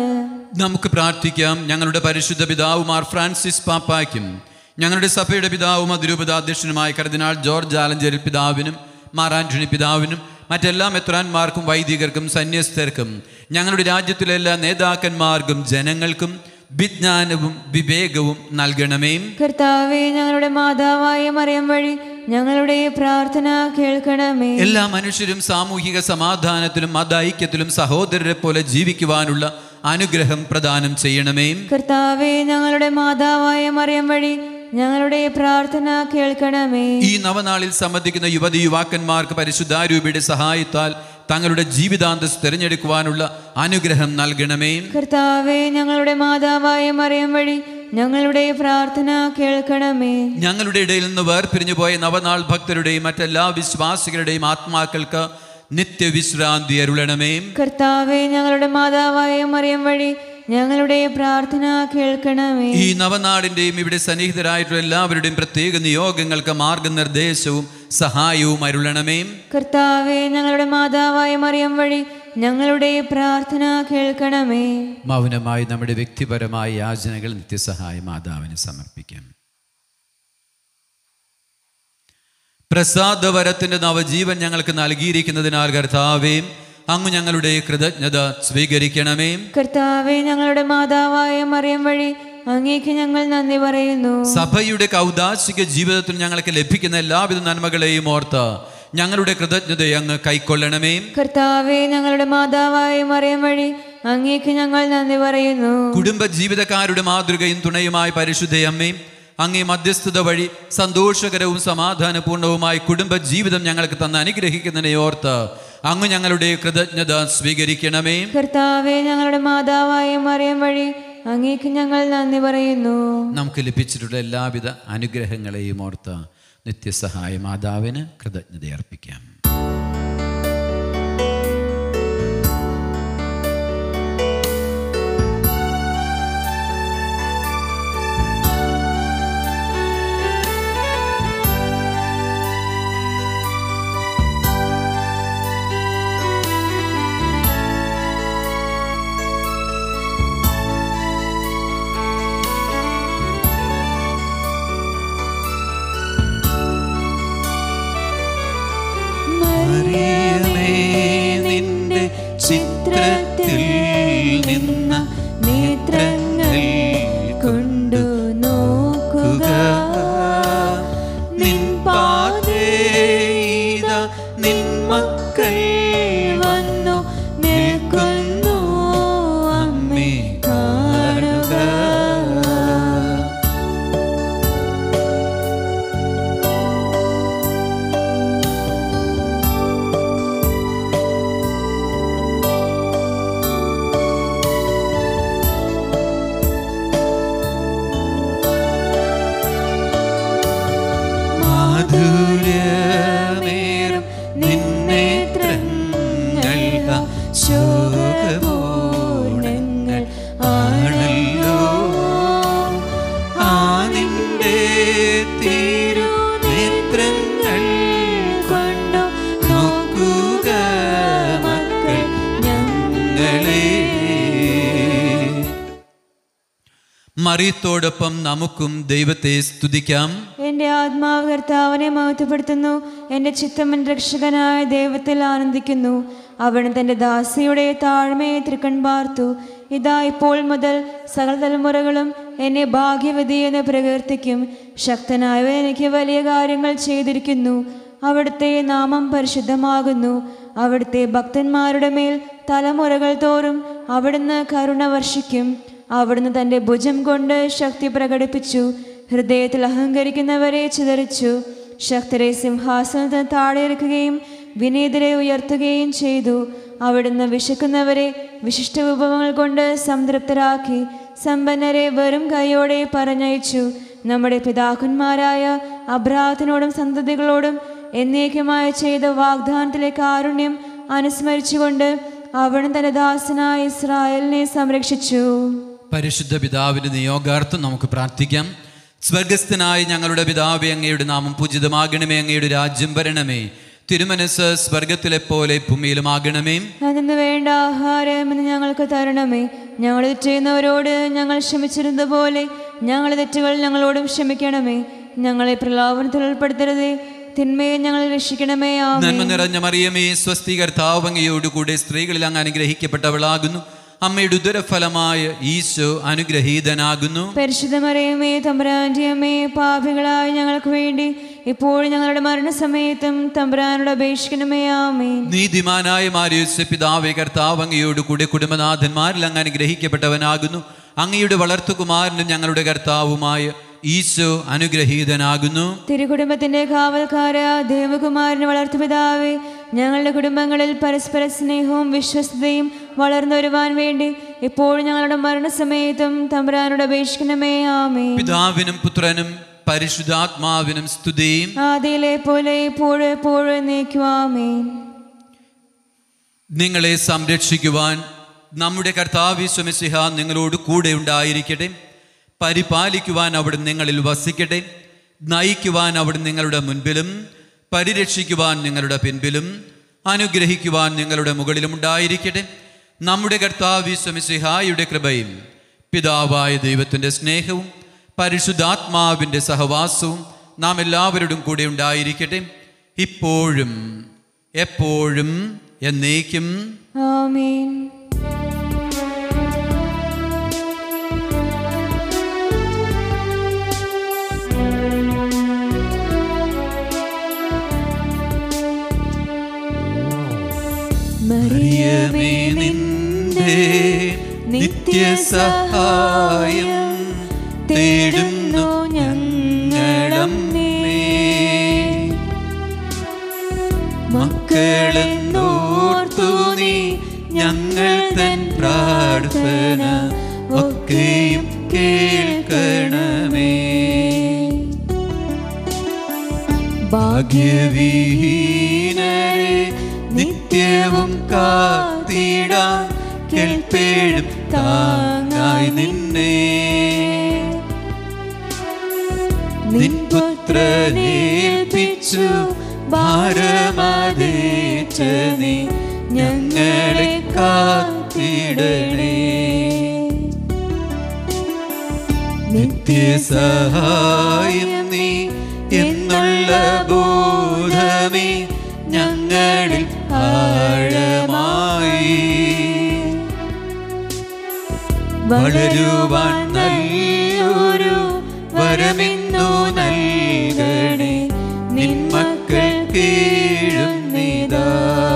നമുക്ക് പ്രാർത്ഥിക്കാം ഞങ്ങളുടെ പരിശുദ്ധ പിതാവുമാർ ഫ്രാൻസിസ് പാപ്പായ്ക്കും ഞങ്ങളുടെ സഭയുടെ പിതാവും അതിരൂപതാധ്യക്ഷനുമായ കർദിനാൾ ജോർജ് ആലഞ്ചേരി പിതാവിനും മാറാൻറ്റണി പിതാവിനും മറ്റെല്ലാ മെത്രാന്മാർക്കും വൈദികർക്കും സന്യസ്തർക്കും ഞങ്ങളുടെ രാജ്യത്തിലെ എല്ലാ നേതാക്കന്മാർക്കും ജനങ്ങൾക്കും വിജ്ഞാനവും വിവേകവും നൽകണമേ കർത്താവെ ഞങ്ങളുടെ മാതാവായ മറിയം വഴി ഞങ്ങളുടെ പ്രാർത്ഥന കേൾക്കണമേ എല്ലാ മനുഷ്യരും സാമൂഹിക സമാധാനത്തിലും മതൈക്യത്തിലും സഹോദരരെ പോലെ ജീവിക്കുവാനുള്ള അനുഗ്രഹം പ്രദാനം ചെയ്യണമേ കർത്താവെ ഞങ്ങളുടെ മാതാവായ മറിയം വഴി ഞങ്ങളുടെ പ്രാർത്ഥന കേൾക്കണമേ ഈ നവനാളിൽ സംബന്ധിക്കുന്ന യുവതി യുവാക്കന്മാർക്ക് പരിശുദ്ധാരൂപിയുടെ സഹായത്താൽ തങ്ങളുടെ ജീവിതാന്തസ് തിരഞ്ഞെടുക്കുവാനുള്ള അനുഗ്രഹം നൽകണമേ കർത്താവെ ഞങ്ങളുടെ മാതാവായ മറിയം വഴി ഞങ്ങളുടെ പ്രാർത്ഥന കേൾക്കണമേ ഞങ്ങളുടെ ഇടയിൽ നിന്ന് വേർപിരിഞ്ഞു പോയ നവനാൾ ഭക്തരുടെയും മറ്റെല്ലാ വിശ്വാസികളുടെയും ആത്മാക്കൾക്ക് നിത്യവിശ്രാന്തി അരുളണമേ കർത്താവെ ഞങ്ങളുടെ മാതാവായ മറിയം വഴി ഞങ്ങളുടെ പ്രാർത്ഥന കേൾക്കണമേ ഈ നവനാടിന്റെയും ഇവിടെ സന്നിഹിതരായിട്ടുള്ള എല്ലാവരുടെയും പ്രത്യേക നിയോഗങ്ങൾക്ക് മാർഗനിർദ്ദേശവും സഹായവും അരുളണമേ കർത്താവെ ഞങ്ങളുടെ മാതാവായ മറിയം വഴി ഞങ്ങളുടെ പ്രാർത്ഥന കേൾക്കണമേ മൗനമായി നമ്മുടെ വ്യക്തിപരമായ യാചനകൾ നിത്യസഹായ മാതാവിന് സമർപ്പിക്കാം പ്രസാദവരത്തിന്റെ നവജീവൻ ഞങ്ങൾക്ക് നൽകിയിരിക്കുന്നതിനാൽ കർത്താവേ അങ്ങ് ഞങ്ങളുടെ കൃതജ്ഞത സ്വീകരിക്കണമേ കർത്താവെ ഞങ്ങളുടെ മാതാവായ മറിയം വഴി അങ്ങേക്ക് ഞങ്ങൾ നന്ദി പറയുന്നു സഭയുടെ കൗദാശിക ജീവിതത്തിൽ ഞങ്ങൾക്ക് ലഭിക്കുന്ന എല്ലാവിധ നന്മകളെയും ഓർത്ത് ഞങ്ങളുടെ കൃതജ്ഞതയെ അങ്ങ് കൈക്കൊള്ളണമേ കർത്താവെ ഞങ്ങളുടെ മാതാവായ മറിയം വഴി അങ്ങേക്ക് ഞങ്ങൾ നന്ദി പറയുന്നു കുടുംബ ജീവിതക്കാരുടെ മാതൃകയും തുണയുമായി പരിശുദ്ധയമ്മയും അങ്ങേ മധ്യസ്ഥത വഴി സന്തോഷകരവും സമാധാനപൂർണവുമായി കുടുംബ ജീവിതം ഞങ്ങൾക്ക് തന്ന് അനുഗ്രഹിക്കുന്നതിനെ ഓർത്ത് അങ്ങ് ഞങ്ങളുടെ കൃതജ്ഞത സ്വീകരിക്കണമേ കർത്താവെ ഞങ്ങളുടെ മാതാവായ മറിയം വഴി അങ്ങേക്ക് ഞങ്ങൾ നന്ദി പറയുന്നു നമുക്ക് ലഭിച്ചിട്ടുള്ള എല്ലാവിധ അനുഗ്രഹങ്ങളെയും ഓർത്ത് നിത്യസഹായ മാതാവിന് കൃതജ്ഞത അർപ്പിക്കാം മറിയമേ, നിന്റെ ചിത്രത്തിൽ നിന്ന നേത്രങ്ങൾ കൊണ്ടു നോക്കുക നിൻ പാതേത നിൻ മക്കൾ വന്നു നിൽക്കുന്നു അമ്മേ കാണുക മാധുര്യമേറും നിന്നേത്രങ്ങൾ ശോകപൂർണങ്ങൾ ആണല്ലോ ആ നിന്റെ തിരു നേത്രങ്ങൾ കൊണ്ടു നോക്കുക മക്കൾ ഞങ്ങളെ മറിയത്തോടൊപ്പം നമുക്കും ദൈവത്തെ സ്തുതിക്കാം എന്റെ ആത്മാവ് കർത്താവിനെ മഹത്വപ്പെടുത്തുന്നു എന്റെ ചിത്തമൻ രക്ഷകനായ ദൈവത്തിൽ ആനന്ദിക്കുന്നു അവൻ തന്റെ ദാസിയുടെ താഴ്മയെ തൃക്കൺ പാർത്തു ഇതാ ഇപ്പോൾ മുതൽ സകല തലമുറകളും എന്നെ ഭാഗ്യവതി എന്ന് പ്രകീർത്തിക്കും ശക്തനായവൻ എനിക്ക് വലിയ കാര്യങ്ങൾ ചെയ്തിരിക്കുന്നു അവിടുത്തെ നാമം പരിശുദ്ധമാകുന്നു അവിടുത്തെ ഭക്തന്മാരുടെ മേൽ തലമുറകൾ തോറും അവിടുന്ന് കരുണ വർഷിക്കും അവിടുന്ന് തൻ്റെ ഭുജം കൊണ്ട് ശക്തി പ്രകടിപ്പിച്ചു ഹൃദയത്തിൽ അഹങ്കരിക്കുന്നവരെ ചിതറിച്ചു ശക്തരെ സിംഹാസനത്തിന് താഴെ ഇറക്കുകയും വിനീതരെ ഉയർത്തുകയും ചെയ്തു അവിടുന്ന് വിശക്കുന്നവരെ വിശിഷ്ട വിഭവങ്ങൾ കൊണ്ട് സംതൃപ്തരാക്കി സമ്പന്നരെ വെറും കൈയോടെ പറഞ്ഞയച്ചു നമ്മുടെ പിതാക്കന്മാരായ അബ്രാഹത്തിനോടും സന്തതികളോടും എന്നേക്കുമായി ചെയ്ത വാഗ്ദാനത്തിലെ കാരുണ്യം അനുസ്മരിച്ചുകൊണ്ട് അവിടുന്ന് തന്റെ ദാസനായ ഇസ്രായേലിനെ സംരക്ഷിച്ചു പരിശുദ്ധ പിതാവിന്റെ നിയോഗാർത്ഥം നമുക്ക് പ്രാർത്ഥിക്കാം സ്വർഗസ്ഥനായ ഞങ്ങളുടെ പിതാവേ അങ്ങയുടെ നാമം പൂജിതമാകണമേ അങ്ങയുടെ രാജ്യം വരണമേ തിരുമനസ് സ്വർഗത്തിലെ പോലെ ഭൂമിയിലുമാകണമേ അതിന് വേണ്ട ആഹാരം ഇന്ന് ഞങ്ങൾക്ക് തരണമേ ഞങ്ങൾ ഇത് ചെയ്യുന്നവരോട് ഞങ്ങൾ ക്ഷമിച്ചിരുന്നത് പോലെ ഞങ്ങളുടെ തെറ്റുകൾ ഞങ്ങളോടും ക്ഷമിക്കണമേ ഞങ്ങളെ പ്രലോഭനത്തിൽ ഉൾപ്പെടുത്തരുതേ തിന്മയെ ഞങ്ങൾ രക്ഷിക്കണമേ ആമേൻ നന്മ നിറഞ്ഞ മറിയമേ സ്വസ്തി കർത്താവ് അങ്ങയോടുകൂടെ സ്ത്രീകളിൽ അങ്ങ് അനുഗ്രഹിക്കപ്പെട്ടവളാകുന്നു അമ്മയുടെ ഉദരഫലമായ ഈശോ അനുഗ്രഹീതനാകുന്നു പരിശുദ്ധമറിയമേ തമ്പുരാൻ്റെ അമ്മേ പാപികളായ ഞങ്ങൾക്ക് വേണ്ടി ഇപ്പോഴും ഞങ്ങളുടെ മരണസമയത്തും തമ്പുരാനോട് അപേക്ഷിക്കണമേ ആമേൻ നീതിമാനായ മാരിയുസ് പിതാവേ കർത്താവ് അങ്ങയോട് കൂടെ കുടുംബനാഥന്മാരിൽ അങ്ങ് അനുഗ്രഹിക്കപ്പെട്ടവനാകുന്നു അങ്ങയുടെ വളർത്തുകുമാരനും ഞങ്ങളുടെ കർത്താവുമായ ഈശോ അനുഗ്രഹീതനാകുന്നു തിരുകുടുംബത്തിന്റെ കാവൽക്കാര ദേവകുമാരന് വളർത്തുപിതാവേ ഞങ്ങളുടെ കുടുംബങ്ങളിൽ പരസ്പര സ്നേഹവും വിശ്വസ്തയും വളർന്നു വരുവാൻ വേണ്ടി ഇപ്പോഴും ഞങ്ങളുടെ മരണസമയത്തും തമ്പുരാനോട് അപേക്ഷിക്കണമേ ആമേ പിതാവിനും പുത്രനും പരിശുദ്ധാത്മാവിനും സ്തുതിയും ആദിയിലെ പോലെ ഇപ്പോഴും എപ്പോഴും നീക്കുവാമേൻ നിങ്ങളെ സംരക്ഷിക്കുവാൻ നമ്മുടെ കർത്താവിശ്വമിസിഹ നിങ്ങളോട് കൂടെ ഉണ്ടായിരിക്കട്ടെ പരിപാലിക്കുവാൻ അവിടെ നിങ്ങളിൽ വസിക്കട്ടെ നയിക്കുവാൻ അവിടെ നിങ്ങളുടെ മുൻപിലും പരിരക്ഷിക്കുവാൻ നിങ്ങളുടെ പിൻപിലും അനുഗ്രഹിക്കുവാൻ നിങ്ങളുടെ മുകളിലും ഉണ്ടായിരിക്കട്ടെ നമ്മുടെ കർത്താവിശ്വമിസിഹായുടെ കൃപയും പിതാവായ ദൈവത്തിൻ്റെ സ്നേഹവും പരിശുദ്ധാത്മാവിൻ്റെ സഹവാസവും നാം എല്ലാവരോടും കൂടെ ഉണ്ടായിരിക്കട്ടെ ഇപ്പോഴും എപ്പോഴും എന്നേക്കും ആമേൻ മറിയമേ നിന്റെ നിത്യസഹായം തേടുന്നു ഞങ്ങളമ്മേ മക്കളെന്നോർത്തു നീ ഞങ്ങൾ തൻ പ്രാർത്ഥന ഒക്കെയും കേൾക്കണമേ ഭാഗ്യവീനരെ നിത്യവും കാത്തിടാൻ കേൾപ്പേഴും താങ്ങായി നിന്നെ നിൻപുത്രനേൽപ്പിച്ചു ഭാരമതേറ്റ നീ ഞങ്ങളെ കാത്തിടണേ നിത്യസഹായം നീ എന്നുള്ള ബോധമേ ഞങ്ങളിൽ ആഴമായി വളരുവാൻ നല്ലൊരു വരമിന്നു നൽകണേ നിൻ മക്കൾ കീഴും നീതാ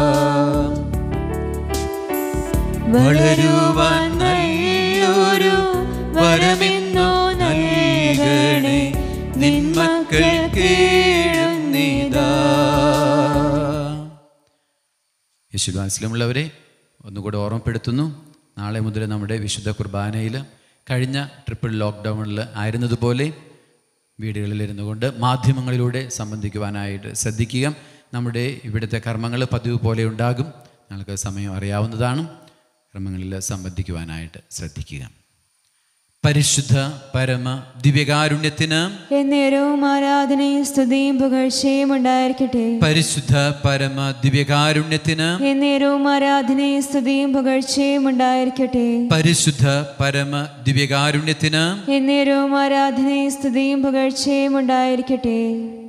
വളരുവാൻ നല്ലൊരു വരമിന്നു നൽകണേ നിൻ മക്കൾ കീഴും നീതാ യേശുദാസിലുമുള്ളവരെ ഒന്നുകൂടെ ഓർമ്മപ്പെടുത്തുന്നു നാളെ മുതൽ നമ്മുടെ വിശുദ്ധ കുർബാനയിൽ കഴിഞ്ഞ ട്രിപ്പിൾ ലോക്ക്ഡൗണിൽ ആയിരുന്നതുപോലെ വീടുകളിലിരുന്നു കൊണ്ട് മാധ്യമങ്ങളിലൂടെ സംബന്ധിക്കുവാനായിട്ട് ശ്രദ്ധിക്കുക നമ്മുടെ ഇവിടുത്തെ കർമ്മങ്ങൾ പതിവ് പോലെ ഉണ്ടാകും നിങ്ങൾക്ക് സമയം അറിയാവുന്നതാണ് കർമ്മങ്ങളിൽ സംബന്ധിക്കുവാനായിട്ട് ശ്രദ്ധിക്കുക പരിശുദ്ധ പരമ ദിവ്യകാരുണ്യത്തിന് എന്നേരവും ആരാധനയും സ്തുതിയും പുകഴ്ചയും ഉണ്ടായിരിക്കട്ടെ പരിശുദ്ധ പരമ ദിവ്യകാരുണ്യത്തിന് എന്നേരവും ആരാധനയും സ്തുതിയും പുകഴ്ചയും ഉണ്ടായിരിക്കട്ടെ പരിശുദ്ധ പരമ ദിവ്യകാരുണ്യത്തിന് എന്നേരവും ആരാധനയും സ്തുതിയും പുകഴ്ചയും ഉണ്ടായിരിക്കട്ടെ